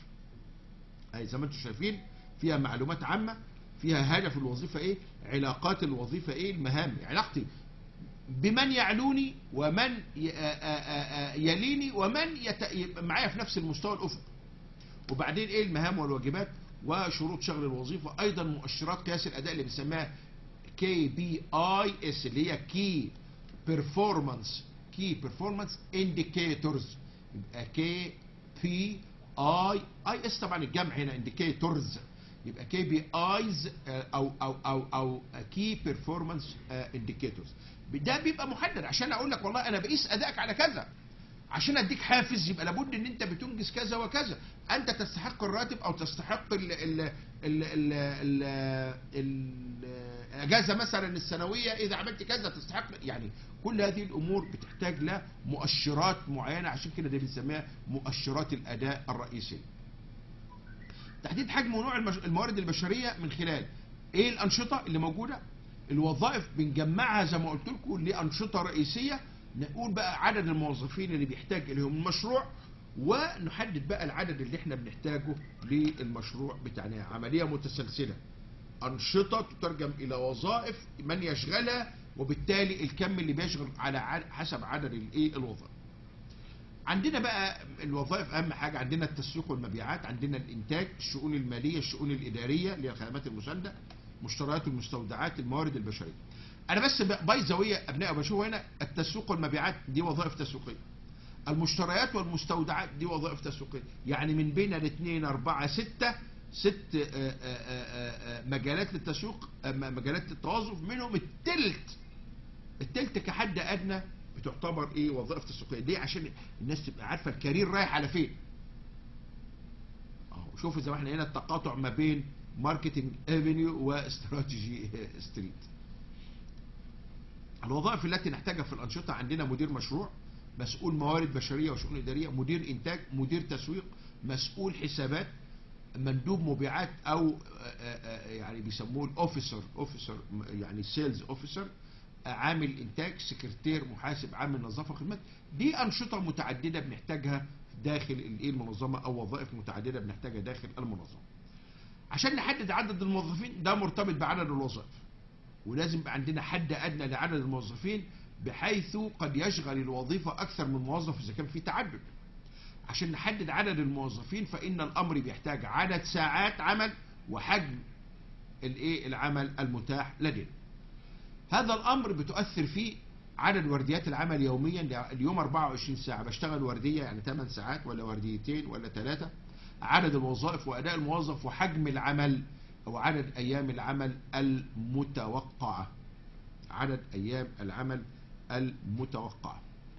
اهي زي ما انتم شايفين فيها معلومات عامه فيها هدف الوظيفه ايه علاقات الوظيفه ايه المهام علاقتي بمن يعلوني ومن ي- آ- آ- آ- يليني ومن يت- يبقى معايا في نفس المستوى الافق وبعدين ايه المهام والواجبات وشروط شغل الوظيفه ايضا مؤشرات قياس الاداء اللي بنسميها كي بي اي اس اللي هي كي بيرفورمانس كي بيرفورمانس انديكيتورز يبقى كي بي اي اي اس طبعا الجمع هنا انديكيتورز يبقى كي بي ايز او او او او كي بيرفورمانس انديكيتورز ده بيبقى محدد عشان اقول لك والله انا بقيس ادائك على كذا عشان اديك حافز يبقى لابد ان انت بتنجز كذا وكذا انت تستحق الراتب او تستحق ال ال ال ال ال الاجازه مثلا السنويه اذا عملت كذا تستحق يعني كل هذه الامور بتحتاج لمؤشرات معينه عشان كده دي بنسميها مؤشرات الاداء الرئيسيه تحديد حجم ونوع المش- الموارد البشريه من خلال ايه الانشطه اللي موجوده الوظائف بنجمعها زي ما قلت لكم لانشطه رئيسيه نقول بقى عدد الموظفين اللي بيحتاج اليهم المشروع ونحدد بقى العدد اللي احنا بنحتاجه للمشروع بتاعنا عمليه متسلسله انشطه تترجم الى وظائف من يشغلها وبالتالي الكم اللي بيشغل على ع- حسب عدد الايه الوظائف عندنا بقى الوظائف اهم حاجه عندنا التسويق والمبيعات عندنا الانتاج الشؤون الماليه الشؤون الاداريه اللي هي الخدمات المسانده مشتريات المستودعات الموارد البشريه انا بس باي ذا واي ابناء بشوف هنا التسويق والمبيعات دي وظائف تسويقيه المشتريات والمستودعات دي وظائف تسويقيه يعني من بين الاثنين أربعة ستة ست آه، آه، آه، آه، مجالات للتسويق آه، مجالات للتوظف منهم التلت التلت كحد ادنى بتعتبر ايه وظائف تسويقيه ليه عشان الناس تبقى عارفه الكارير رايح على فين اهو شوفوا زي ما احنا هنا التقاطع ما بين ماركتنج افينيو واستراتيجي ستريت الوظائف التي نحتاجها في الانشطه عندنا مدير مشروع مسؤول موارد بشريه وشؤون اداريه مدير انتاج مدير تسويق مسؤول حسابات مندوب مبيعات او آه، آه، آه، يعني بيسموه الاوفيسر اوفيسر يعني سيلز اوفيسر عامل انتاج سكرتير محاسب عامل نظافه خدمات دي انشطه متعدده بنحتاجها داخل الايه المنظمه او وظائف متعدده بنحتاجها داخل المنظمه عشان نحدد عدد الموظفين ده مرتبط بعدد الوظائف ولازم يبقى عندنا حد ادنى لعدد الموظفين بحيث قد يشغل الوظيفه اكثر من موظف اذا كان في تعدد عشان نحدد عدد الموظفين فان الامر بيحتاج عدد ساعات عمل وحجم الايه العمل المتاح لدينا هذا الامر بتؤثر فيه عدد ورديات العمل يوميا اليوم 24 ساعه بشتغل ورديه يعني 8 ساعات ولا ورديتين ولا ثلاثه عدد الوظائف واداء الموظف وحجم العمل او عدد ايام العمل المتوقعه عدد ايام العمل المتوقعه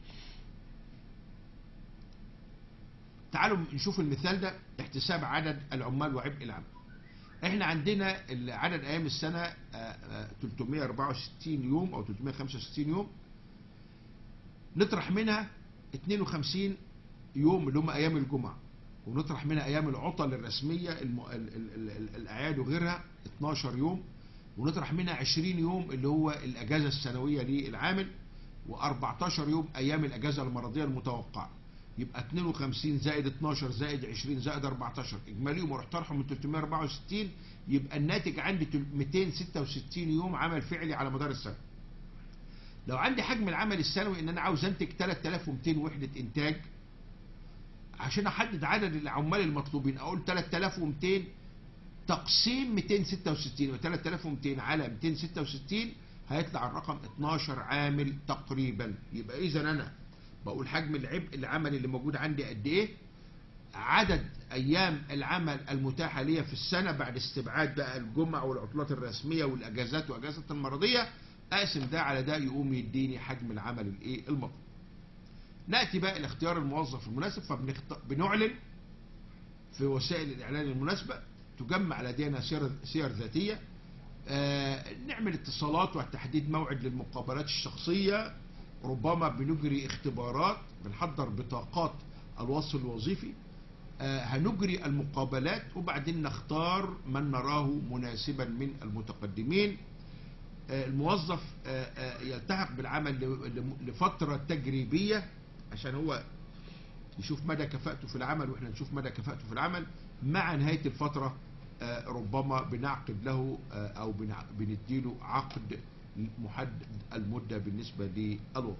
تعالوا نشوف المثال ده احتساب عدد العمال وعبء العمل احنا عندنا عدد ايام السنه آه، آه، 364 يوم او 365 يوم نطرح منها 52 يوم اللي هم ايام الجمعه ونطرح منها ايام العطل الرسميه الم... ال... ال... ال... ال- الاعياد وغيرها 12 يوم ونطرح منها 20 يوم اللي هو الاجازه السنويه للعامل و14 يوم ايام الاجازه المرضيه المتوقعه يبقى 52 زائد 12 زائد 20 زائد 14 اجماليهم واروح طرحهم من 364 يبقى الناتج عندي تل- 266 يوم عمل فعلي على مدار السنه لو عندي حجم العمل السنوي ان انا عاوز انتج 3200 وحده انتاج عشان احدد عدد العمال المطلوبين اقول 3200 تقسيم 266 و 3200 على 266 هيطلع الرقم 12 عامل تقريبا يبقى اذا انا بقول حجم العبء العملي اللي موجود عندي قد ايه عدد ايام العمل المتاحه ليا في السنه بعد استبعاد بقى الجمع والعطلات الرسميه والاجازات واجازات المرضيه اقسم ده على ده يقوم يديني حجم العمل الايه المطلوب ناتي بقى الى اختيار الموظف المناسب فبنعلن في وسائل الاعلان المناسبه تجمع لدينا سير, سير ذاتيه آه، نعمل اتصالات وتحديد موعد للمقابلات الشخصيه ربما بنجري اختبارات بنحضر بطاقات الوصف الوظيفي آه، هنجري المقابلات وبعدين نختار من نراه مناسبا من المتقدمين آه، الموظف آه، آه، يلتحق بالعمل ل- ل- لفترة تجريبية عشان هو يشوف مدى كفاءته في العمل واحنا نشوف مدى كفاءته في العمل مع نهاية الفترة آه، ربما بنعقد له آه، او بنع- بنديله عقد محدد المدة بالنسبة للوظيفة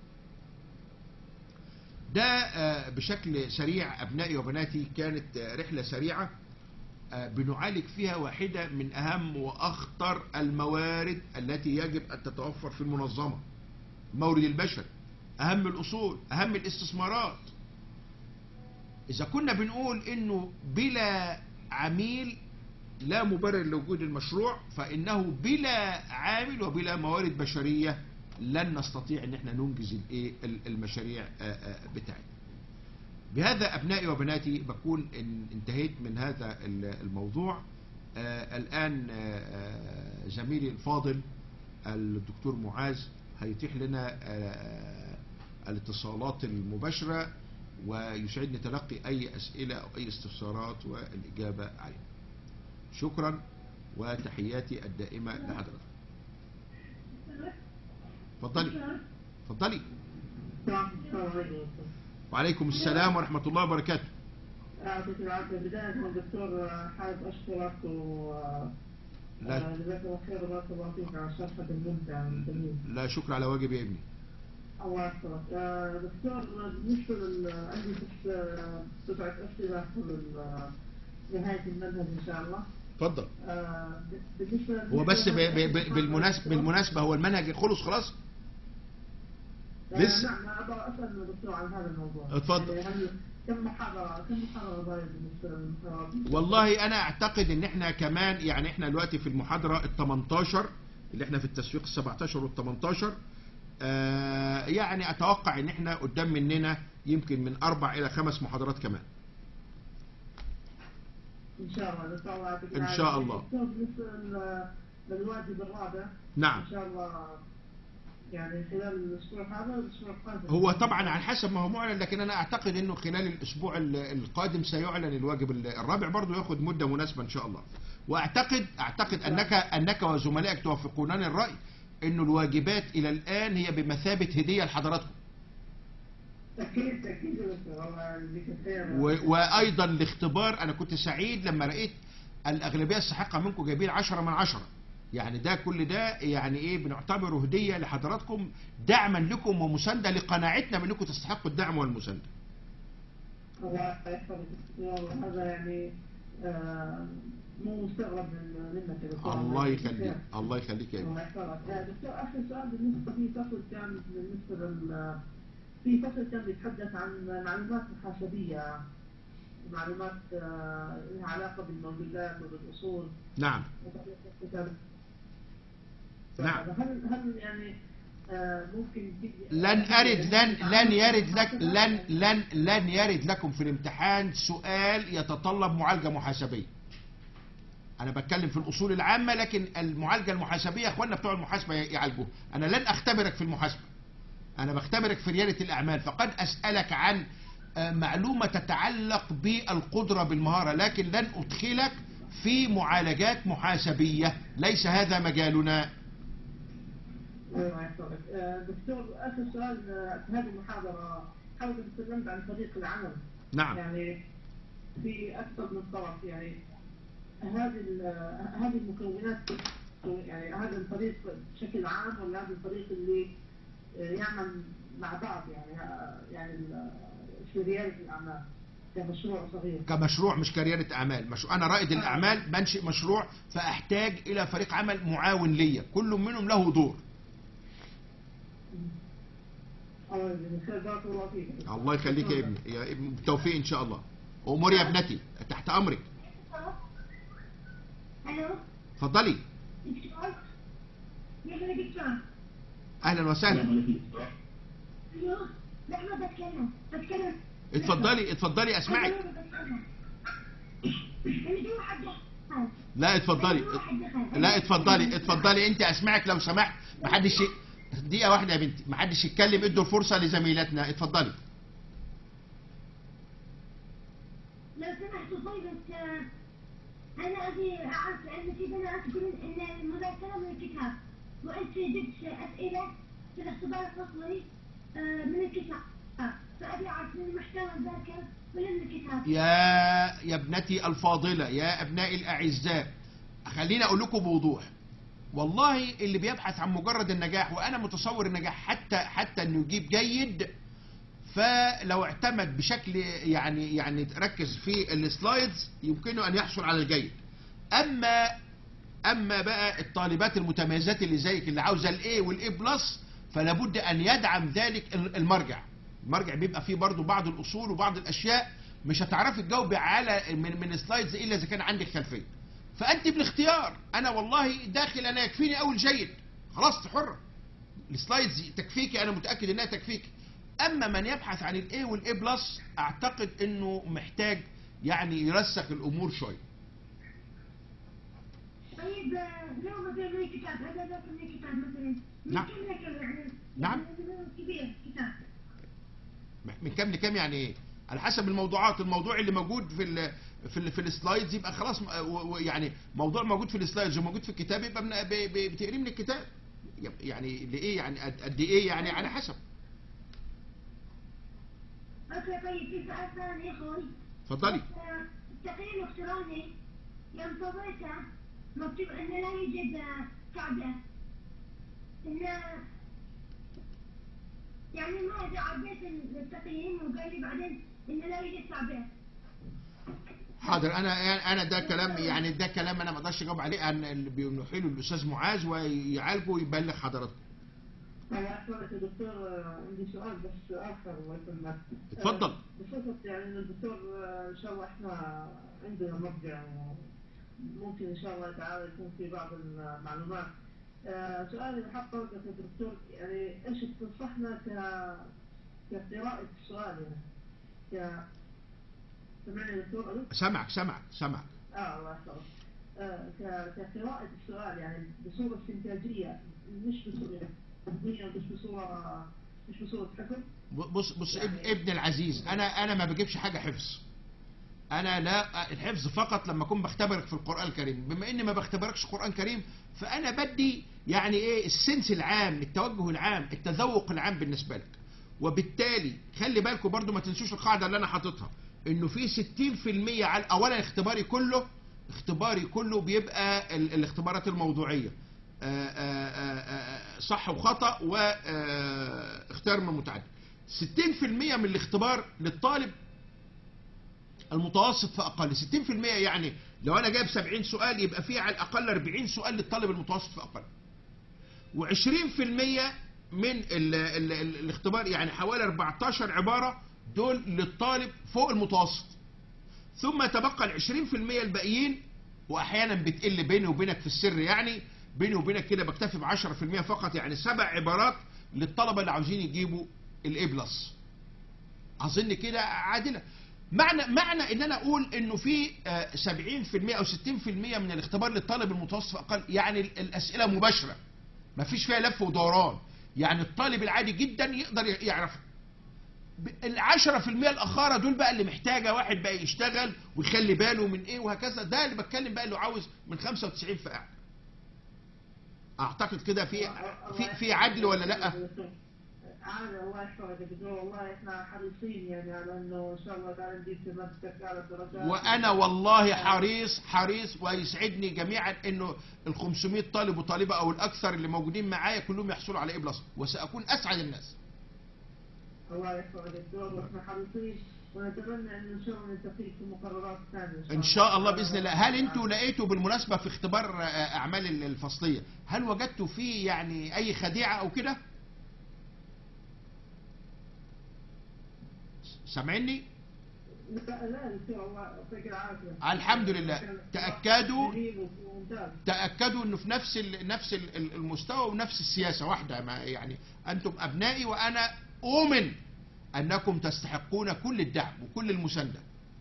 ده آه، بشكل سريع أبنائي وبناتي كانت آه، رحلة سريعة آه، بنعالج فيها واحدة من أهم وأخطر الموارد التي يجب أن تتوفر في المنظمة المورد البشري أهم الأصول أهم الاستثمارات إذا كنا بنقول إنه بلا عميل لا مبرر لوجود المشروع فإنه بلا عامل وبلا موارد بشرية لن نستطيع ان احنا ننجز الايه المشاريع آه، آه، بتاعتنا بهذا ابنائي وبناتي بكون إن انتهيت من هذا ال- الموضوع آه، الان آه، آه، زميلي الفاضل الدكتور معاذ هيتيح لنا آه، الاتصالات المباشرة ويسعدني تلقي اي اسئلة او اي استفسارات والاجابة عليها شكرا وتحياتي الدائمة لحضرتك اتفضلي اتفضلي السلام عليكم وعليكم السلام ورحمة الله وبركاته يعطيك العافية بداية دكتور حابب أشكرك و لا. آه، جزاك الله خير وبارك الله فيك على الشرح الممتع والجميل لا شكر على واجب يا ابني الله يحفظك آه، دكتور بالنسبة لل عندي بس آه، قطعة أسئلة حول ال- نهاية المنهج إن شاء الله اتفضل آه، بالنسبة هو بس ب- ب- ب- بالمناسبة بالمناسبة هو المنهج خلص خلاص آه، لسه. نعم أنا أبغى أسأل الدكتور عن هذا الموضوع اتفضل. يعني هل كم محاضرة كم محاضرة ضايل بالنسبة للمحاضرات؟ والله انا اعتقد ان احنا كمان يعني احنا دلوقتي في المحاضرة ال 18 اللي احنا في التسويق ال 17 وال 18 آه يعني اتوقع ان احنا قدام مننا يمكن من اربع الى خمس محاضرات كمان إن شاء الله نسأل الله يعطيك إن العافية. شاء الله. دكتور بالنسبة لل- للواجب الرابع نعم إن شاء الله يعني خلال الأسبوع هذا والأسبوع القادم هو طبعا على حسب ما هو معلن لكن انا اعتقد انه خلال الاسبوع ال- القادم سيعلن الواجب ال- الرابع برضه ياخد مده مناسبه ان شاء الله واعتقد اعتقد انك انك وزملائك توافقونني الراي انه الواجبات الى الان هي بمثابه هديه لحضراتكم أكيد أكيد يا دكتور الله يجزيك الخير و- وايضا الاختبار انا كنت سعيد لما لقيت الاغلبيه الساحقه منكم جايبين 10 من 10 يعني ده كل ده يعني ايه بنعتبره هديه لحضراتكم دعما لكم ومسانده لقناعتنا بانكم تستحقوا الدعم والمسانده الله يحفظك دكتور هذا يعني آه، مو مستغرب من منك يا دكتور الله يجزيك يخليك الخير. الله يخليك يا ابني. الله يحفظك آه، دكتور آخر سؤال بالنسبة في فصل كان بالنسبة لل في فصل كان بيتحدث عن معلومات محاسبية معلومات آه، لها علاقة بالموجودات وبالأصول نعم وطريقة الكتابة. نعم. هل هل يعني آه، ممكن تجي- لن أرد لن لن يرد لك لن لن لن يرد لكم في الامتحان سؤال يتطلب معالجة محاسبية. أنا بتكلم في الأصول العامة لكن المعالجة المحاسبية إخواننا بتوع المحاسبة يعالجوها. أنا لن أختبرك في المحاسبة. أنا بختبرك في ريادة الأعمال فقد أسألك عن آه، معلومة تتعلق بالقدرة بالمهارة لكن لن أدخلك في معالجات محاسبية ليس هذا مجالنا الله يحفظك آه، دكتور آخر سؤال آه، في هذه المحاضرة حاول تكلمت عن فريق العمل نعم يعني في أكثر من طرف يعني هذه ال- آه، هذه المكونات يعني هذا الفريق بشكل عام ولا هذا الفريق اللي آه، يعمل مع بعض يعني آه، يعني ال- في ريادة الأعمال كمشروع صغير كمشروع مش كريادة أعمال مشروع أنا رائد الأعمال بنشئ مشروع فأحتاج إلى فريق عمل معاون ليا كل منهم له دور الله يجزيك خير بارك الله فيك الله يخليك يا ابني يا ابني بالتوفيق إن شاء الله أمور يا ابنتي تحت أمرك الو اتفضلي دكتور يحيى دكتور أهلا وسهلا الو لحظه بتكلم بتكلم اتفضلي اتفضلي أسمعك أنا بتكلم. اللي في واحد دخل. لا اتفضلي اللي في واحد دخل. لا اتفضلي اتفضلي أنت أسمعك لو سمحت محدش ي- دقيقة واحدة يا بنتي محدش يتكلم ادوا الفرصة لزميلاتنا اتفضلي لو سمحتوا طيب بس آه، انا ابي اعرف لان في بنات يقولون ان المذاكره من الكتاب وانت جبت اسئله في الاختبار الفصلي آه، من الكتاب فابي اعرف من المحتوى الذاكر ولا من الكتاب يا يا ابنتي الفاضلة يا أبنائي الأعزاء خليني أقول لكم بوضوح والله اللي بيبحث عن مجرد النجاح وأنا متصور النجاح حتى حتى إنه يجيب جيد فلو اعتمد بشكل يعني يعني ركز في السلايدز يمكنه أن يحصل على الجيد أما أما بقى الطالبات المتميزات اللي زيك اللي عاوزة الإيه والإيه بلس فلا بد أن يدعم ذلك المرجع المرجع بيبقى فيه برضو بعض الأصول وبعض الأشياء مش هتعرفي تجاوبي على من من سلايدز إلا إذا كان عندك خلفية فأنت بالاختيار أنا والله داخل أنا يكفيني أول جيد خلاص حرة السلايدز تكفيك أنا متأكد إنها تكفيك أما من يبحث عن الإيه والإيه بلس أعتقد إنه محتاج يعني يرسخ الأمور شوية طيب آه، لو مثلا من الكتاب هذا ذاك من الكتاب مثلا من نعم. كم لك يعني نعم. يعني كبير كتاب من كام لكام يعني ايه على حسب الموضوعات الموضوع اللي موجود في ال في ال في السلايدز يبقى خلاص م- و- و- يعني موضوع موجود في السلايدز وموجود في الكتاب يبقى من ب- ب- بتقريه من الكتاب يب- يعني لايه يعني قد قد ايه يعني على حسب اوكي طيب في سؤال ثاني يا اخوي اتفضلي بس، آه، التقييم الاقتراني يوم سويته مكتوب أن لا يوجد كعبة إن يعني ما إذا عبيت التقييم وقال لي بعدين إن لا يوجد كعبة حاضر انا انا ده كلام يعني ده كلام انا ما اقدرش اجاوب عليه انا اللي بينحي له الاستاذ معاذ ويعالجه ويبلغ حضراتكم أنا أحمد يا دكتور آه، عندي سؤال بس آخر الله يسلمك اتفضل. آه، بصفة يعني إن الدكتور آه، إن شاء الله إحنا عندنا مرجع ممكن إن شاء الله تعالى يكون في بعض المعلومات آه، سؤالي بحق قولك يا دكتور يعني إيش تنصحنا ك كقراءة السؤال يعني ك سمعني يا دكتور ألو؟ سمعك سمعك سمعك اه الله يحفظك آه، ك- كقراءة السؤال يعني بصورة استنتاجية مش بصورة تنظيمية مش بصورة مش بصورة حكم بص بص ابن, يعني- ابن العزيز انا انا ما بجيبش حاجه حفظ انا لا الحفظ فقط لما اكون بختبرك في القران الكريم بما اني ما بختبركش قران كريم فانا بدي يعني ايه السنس العام التوجه العام التذوق العام بالنسبه لك وبالتالي خلي بالكم برضو ما تنسوش القاعده اللي انا حاططها انه في 60% على اولا اختباري كله اختباري كله بيبقى ال- الاختبارات الموضوعيه آه، آه، آه، آه، صح وخطا واختيار من متعدد 60% من الاختبار للطالب المتوسط فاقل 60% يعني لو انا جايب 70 سؤال يبقى في على الاقل 40 سؤال للطالب المتوسط فاقل و20% من ال ال ال الاختبار يعني حوالي 14 عباره دول للطالب فوق المتوسط ثم يتبقى ال 20% الباقيين واحيانا بتقل بيني وبينك في السر يعني بيني وبينك كده بكتفي ب 10% فقط يعني سبع عبارات للطلبه اللي عاوزين يجيبوا الاي بلس اظن كده عادله معنى معنى ان انا اقول انه في آه، 70% او 60% من الاختبار للطالب المتوسط اقل يعني ال- الاسئله مباشره ما فيش فيها لف ودوران يعني الطالب العادي جدا يقدر ي- يعرف ال 10% الاخاره دول بقى اللي محتاجه واحد بقى يشتغل ويخلي باله من ايه وهكذا ده اللي بتكلم بقى اللي عاوز من 95 فاعل اعتقد كده في في في عدل ولا لا عادي الله يحفظك يا دكتور والله احنا حريصين يعني على انه ان شاء الله تعالى نجيب في مادتك على الدرجات وانا والله حريص حريص ويسعدني جميعا انه ال 500 طالب وطالبه او الاكثر اللي موجودين معايا كلهم يحصلوا على اي بلس وساكون اسعد الناس الله يحفظك يا دكتور واحنا حريصين ونتمنى انه ان شاء الله نلتقيك في مقررات ثانيه ان شاء الله باذن الله هل انتوا لقيتوا بالمناسبه في اختبار آه، اعمال الفصليه هل وجدتوا فيه يعني اي خديعه او كده سامعني لا لا يا دكتور الله يعطيك العافيه الحمد لله. تأكدوا- جميل وممتاز تاكدوا انه في نفس ال- نفس ال- ال- المستوى ونفس السياسه واحده ما يعني انتم ابنائي وانا اؤمن انكم تستحقون كل الدعم وكل المسانده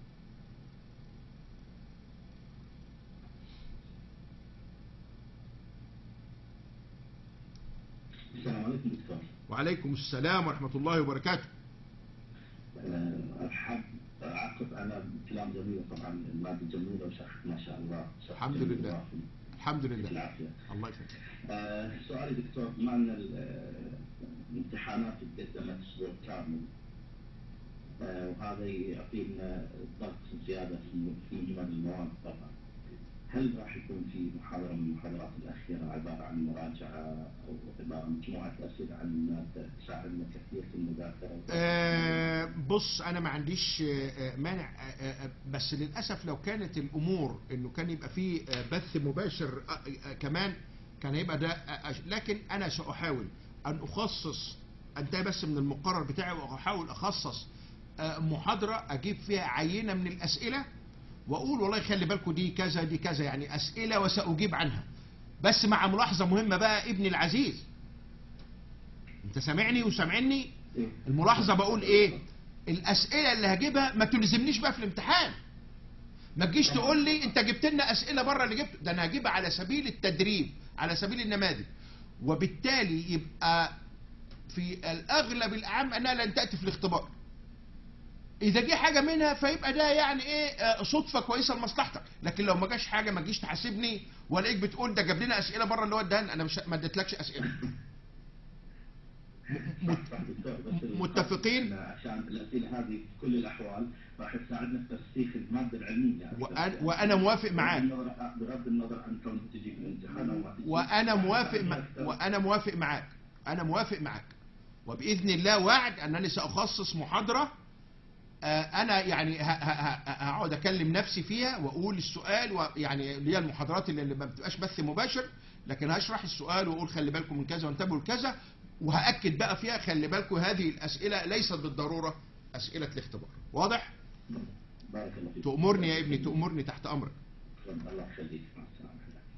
السلام عليكم دكتور وعليكم السلام ورحمه الله وبركاته آه، أحب أعقب على كلام جميل طبعا المادة جميلة وشرح ما شاء الله شرح الحمد جميل لله. ووافي. الحمد يعطيك لله العافية الله يخليك آه، سؤالي دكتور بما أن ال- آه، الامتحانات تقدمت أسبوع كامل آه، وهذا يعطي لنا ضغط زيادة في في مجمل المواد طبعا هل راح يكون في محاضرة من المحاضرات الأخيرة عبارة عن مراجعة أو عبارة عن مجموعة أسئلة عن المادة تساعدنا كثير في المذاكرة آه، بص انا ما عنديش آه، آه، مانع آه، آه، بس للاسف لو كانت الامور انه كان يبقى فيه آه، بث مباشر آه، آه، كمان كان هيبقى ده آه، أش- لكن انا ساحاول ان اخصص انتهي بس من المقرر بتاعي واحاول اخصص آه، محاضره اجيب فيها عينه من الاسئله واقول والله خلي بالكم دي كذا دي كذا يعني اسئله وساجيب عنها بس مع ملاحظه مهمه بقى ابني العزيز انت سامعني وسامعني إيه؟ الملاحظة بقول ايه الاسئلة اللي هجيبها ما تلزمنيش بقى في الامتحان ما تجيش تقول لي انت جبت لنا اسئلة بره اللي جبته ده انا هجيبها على سبيل التدريب على سبيل النماذج وبالتالي يبقى في الاغلب الاعم انها لن تاتي في الاختبار اذا جه حاجه منها فيبقى ده يعني ايه آه، صدفه كويسه لمصلحتك لكن لو ما جاش حاجه ما تجيش تحاسبني والاقيك بتقول ده جاب لنا اسئله بره اللي هو الدهن انا مش ما اديتلكش اسئله م- معك دكتور بس متفقين؟ إن عشان الاسئله هذه في كل الاحوال راح تساعدنا في ترسيخ الماده العلميه يعني وأنا, وأنا موافق معاك بغض النظر بغض النظر عن كونك تجي في الامتحان او ما تجي وأنا موافق مع وأنا موافق معاك أنا موافق معاك وبإذن الله وعد أنني سأخصص محاضرة آه، أنا يعني ه- ه- ه- هقعد أكلم نفسي فيها وأقول السؤال ويعني اللي هي المحاضرات اللي اللي ما بتبقاش بث مباشر لكن هشرح السؤال وأقول خلي بالكم من كذا وانتبهوا لكذا وهأكد بقى فيها خلي بالكم هذه الأسئلة ليست بالضرورة أسئلة الاختبار واضح؟ بارك الله فيك تأمرني يا ابني تأمرني تحت أمرك شكراً. الله يخليك مع السلامه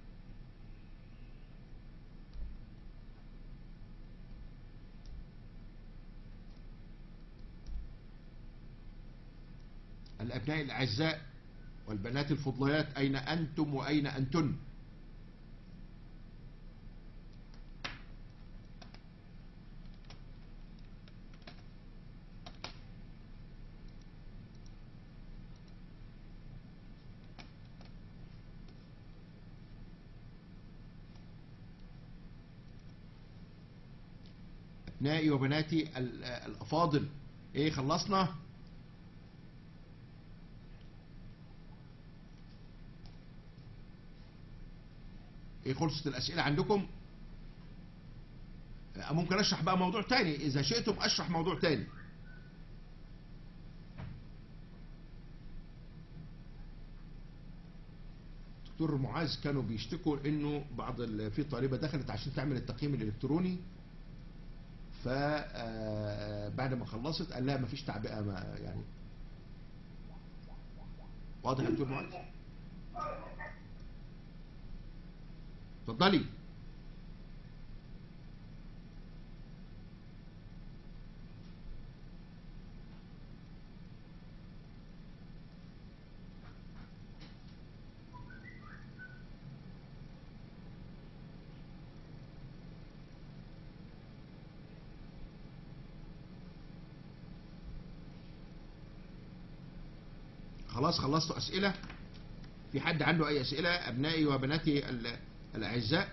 الأبناء الأعزاء والبنات الفضليات أين أنتم وأين أنتن أبنائي وبناتي ال- الأفاضل إيه خلصنا؟ ايه خلصت الاسئله عندكم آه، ممكن اشرح بقى موضوع تاني اذا شئتم اشرح موضوع تاني دكتور معاذ كانوا بيشتكوا انه بعض ال- في طالبه دخلت عشان تعمل التقييم الالكتروني فبعد ما خلصت قال لها مفيش تعبئه ما يعني واضح يا دكتور معاذ اتفضلي خلاص خلصتوا أسئلة في حد عنده أي أسئلة أبنائي وبناتي ال- الأعزاء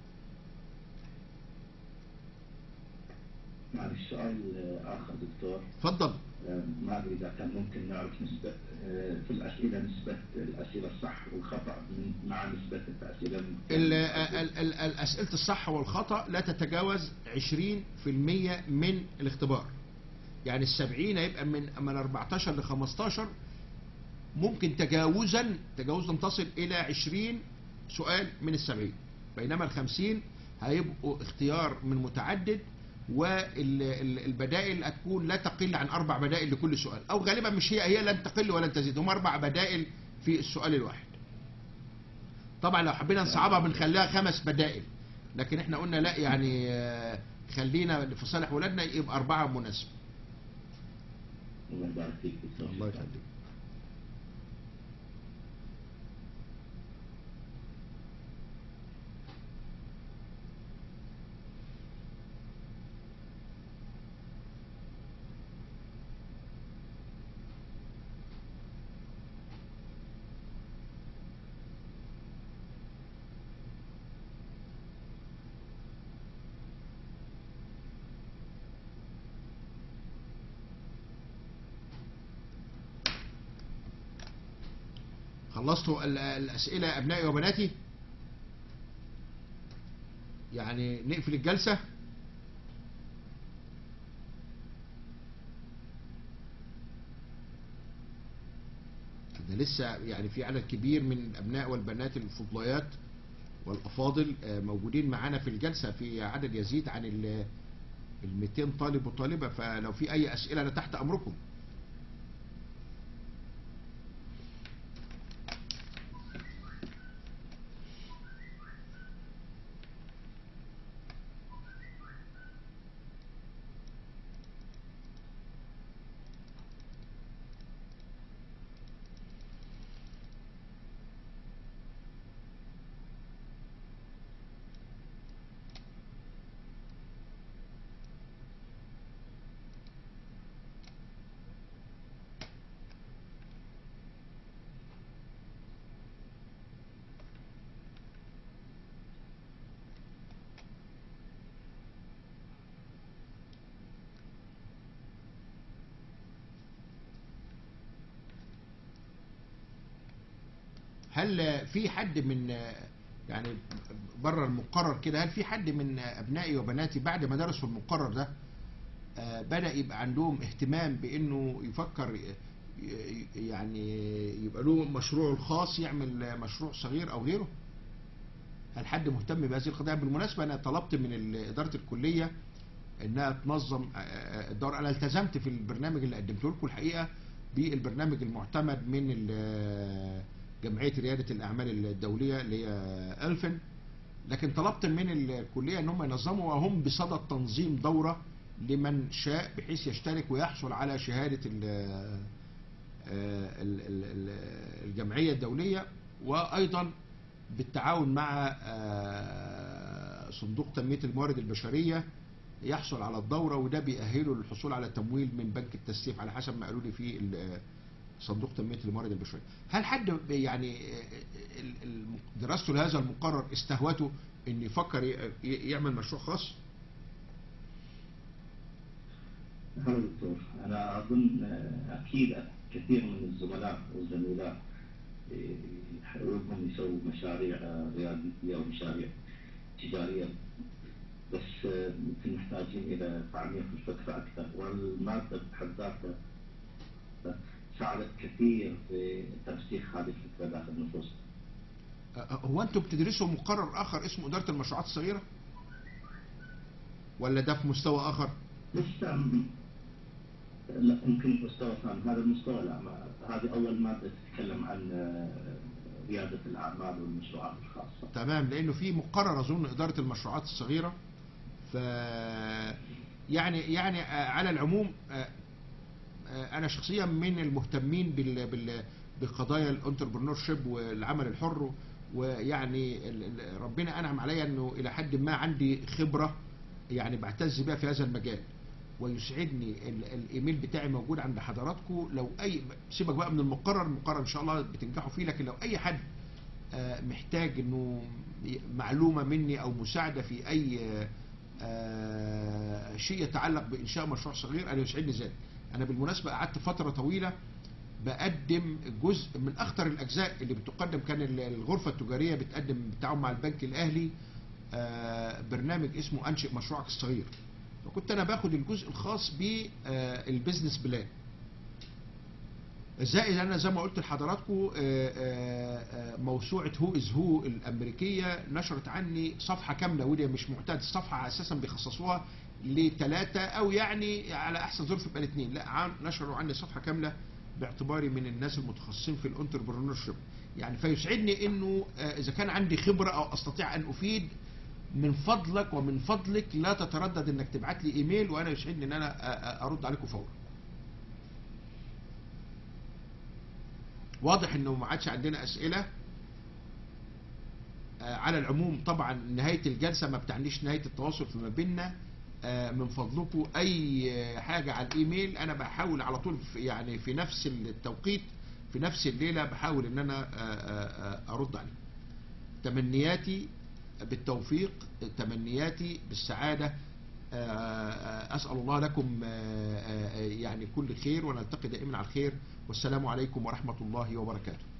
معلش سؤال آه، اخر دكتور اتفضل آه، ما ادري اذا كان ممكن نعرف نسبه آه، في الاسئله نسبه الاسئله الصح والخطا من- مع نسبه الاسئله ال- ال- ال- ال- أسئلة الصح والخطأ لا تتجاوز 20% من الاختبار يعني السبعين هيبقى من من 14 ل 15 ممكن تجاوزا تجاوزا تصل إلى 20 سؤال من السبعين بينما الخمسين هيبقوا اختيار من متعدد والبدائل هتكون لا تقل عن أربع بدائل لكل سؤال أو غالبا مش هي هي لن تقل ولن تزيد هم أربع بدائل في السؤال الواحد طبعا لو حبينا نصعبها بنخليها خمس بدائل لكن احنا قلنا لا يعني آه، خلينا في صالح ولادنا يبقى أربعة مناسب الله يبارك فيك دكتور الله يخليك خلصتوا ال- الأسئلة أبنائي وبناتي يعني نقفل الجلسة ده لسه يعني في عدد كبير من الأبناء والبنات الفضليات والأفاضل آه، موجودين معانا في الجلسة في عدد يزيد عن ال ال 200 طالب وطالبة فلو في أي أسئلة أنا تحت أمركم هل في حد من يعني بره المقرر كده هل في حد من ابنائي وبناتي بعد ما درسوا المقرر ده آه، بدأ يبقى عندهم اهتمام بانه يفكر ي- ي- يعني يبقى له مشروعه الخاص يعمل مشروع صغير او غيره هل حد مهتم بهذه القضيه بالمناسبه انا طلبت من ال- اداره الكليه انها تنظم آه، آه، الدور انا التزمت في البرنامج اللي قدمته لكم الحقيقه بالبرنامج المعتمد من ال- جمعيه رياده الاعمال الدوليه اللي هي الفن لكن طلبت من الكليه ان هم ينظموا وهم بصدد تنظيم دوره لمن شاء بحيث يشترك ويحصل على شهاده ال- آه، ال- ال- ال- الجمعيه الدوليه وايضا بالتعاون مع آه، صندوق تنميه الموارد البشريه يحصل على الدوره وده بيأهله للحصول على تمويل من بنك التسليف على حسب ما قالوا لي في ال- صندوق تنميه الموارد البشريه. هل حد يعني ال- ال- دراسته لهذا المقرر استهوته ان يفكر ي- ي- يعمل مشروع خاص؟ هذا دكتور أنا أظن آه، أكيد كثير من الزملاء والزميلات آه، يحاولون يسووا مشاريع آه، ريادية ومشاريع تجارية بس آه، يمكن محتاجين إلى تعميق الفكرة أكثر والمادة بحد ذاتها آه، ساعدت كثير في ترسيخ هذه الفكرة داخل النفوس آه، هو انتم بتدرسوا مقرر اخر اسمه اداره المشروعات الصغيره؟ ولا ده في مستوى اخر؟ لسه م- لا يمكن مستوى ثاني هذا المستوى لا ما هذه أول مادة تتكلم عن آه، ريادة الأعمال والمشروعات الخاصة تمام لانه في مقرر اظن اداره المشروعات الصغيره ف يعني يعني آه، على العموم آه، آه، انا شخصيا من المهتمين بال بال بقضايا الانتربرنور شيب والعمل الحر ويعني ال- ال- ربنا انعم عليا انه الى حد ما عندي خبره يعني بعتز بها في هذا المجال ويسعدني ال- الايميل بتاعي موجود عند حضراتكم لو اي سيبك بقى من المقرر المقرر ان شاء الله بتنجحوا فيه لكن لو اي حد آه، محتاج انه ي- معلومه مني او مساعده في اي آه، آه، شيء يتعلق بانشاء مشروع صغير انا يسعدني ذلك انا بالمناسبه قعدت فتره طويله بقدم جزء من اخطر الاجزاء اللي بتقدم كان ال- الغرفه التجاريه بتقدم بالتعاون مع البنك الاهلي آه، برنامج اسمه انشئ مشروعك الصغير فكنت انا باخد الجزء الخاص بالبيزنس بلان زائد انا زي ما قلت لحضراتكم آه، آه، آه، موسوعه هو از هو الامريكيه نشرت عني صفحه كامله ودي مش معتاد الصفحه اساسا بيخصصوها لثلاثه او يعني على احسن ظروف يبقى الاثنين لا عن- نشروا عني صفحه كامله باعتباري من الناس المتخصصين في الانتربرنور شيب يعني فيسعدني انه آه، اذا كان عندي خبره او استطيع ان افيد من فضلك ومن فضلك لا تتردد انك تبعت لي ايميل وانا يسعدني ان انا آه، آه، ارد عليكم فورا واضح انه ما عادش عندنا اسئله آه، على العموم طبعا نهايه الجلسه ما بتعنيش نهايه التواصل فيما بيننا آه، من فضلكم اي آه، حاجه على الايميل انا بحاول على طول في يعني في نفس التوقيت في نفس الليله بحاول ان انا آه، آه، آه، ارد عليه تمنياتي بالتوفيق تمنياتي بالسعاده آه، آه، اسال الله لكم آه، آه، يعني كل خير ونلتقي دائما على الخير والسلام عليكم ورحمه الله وبركاته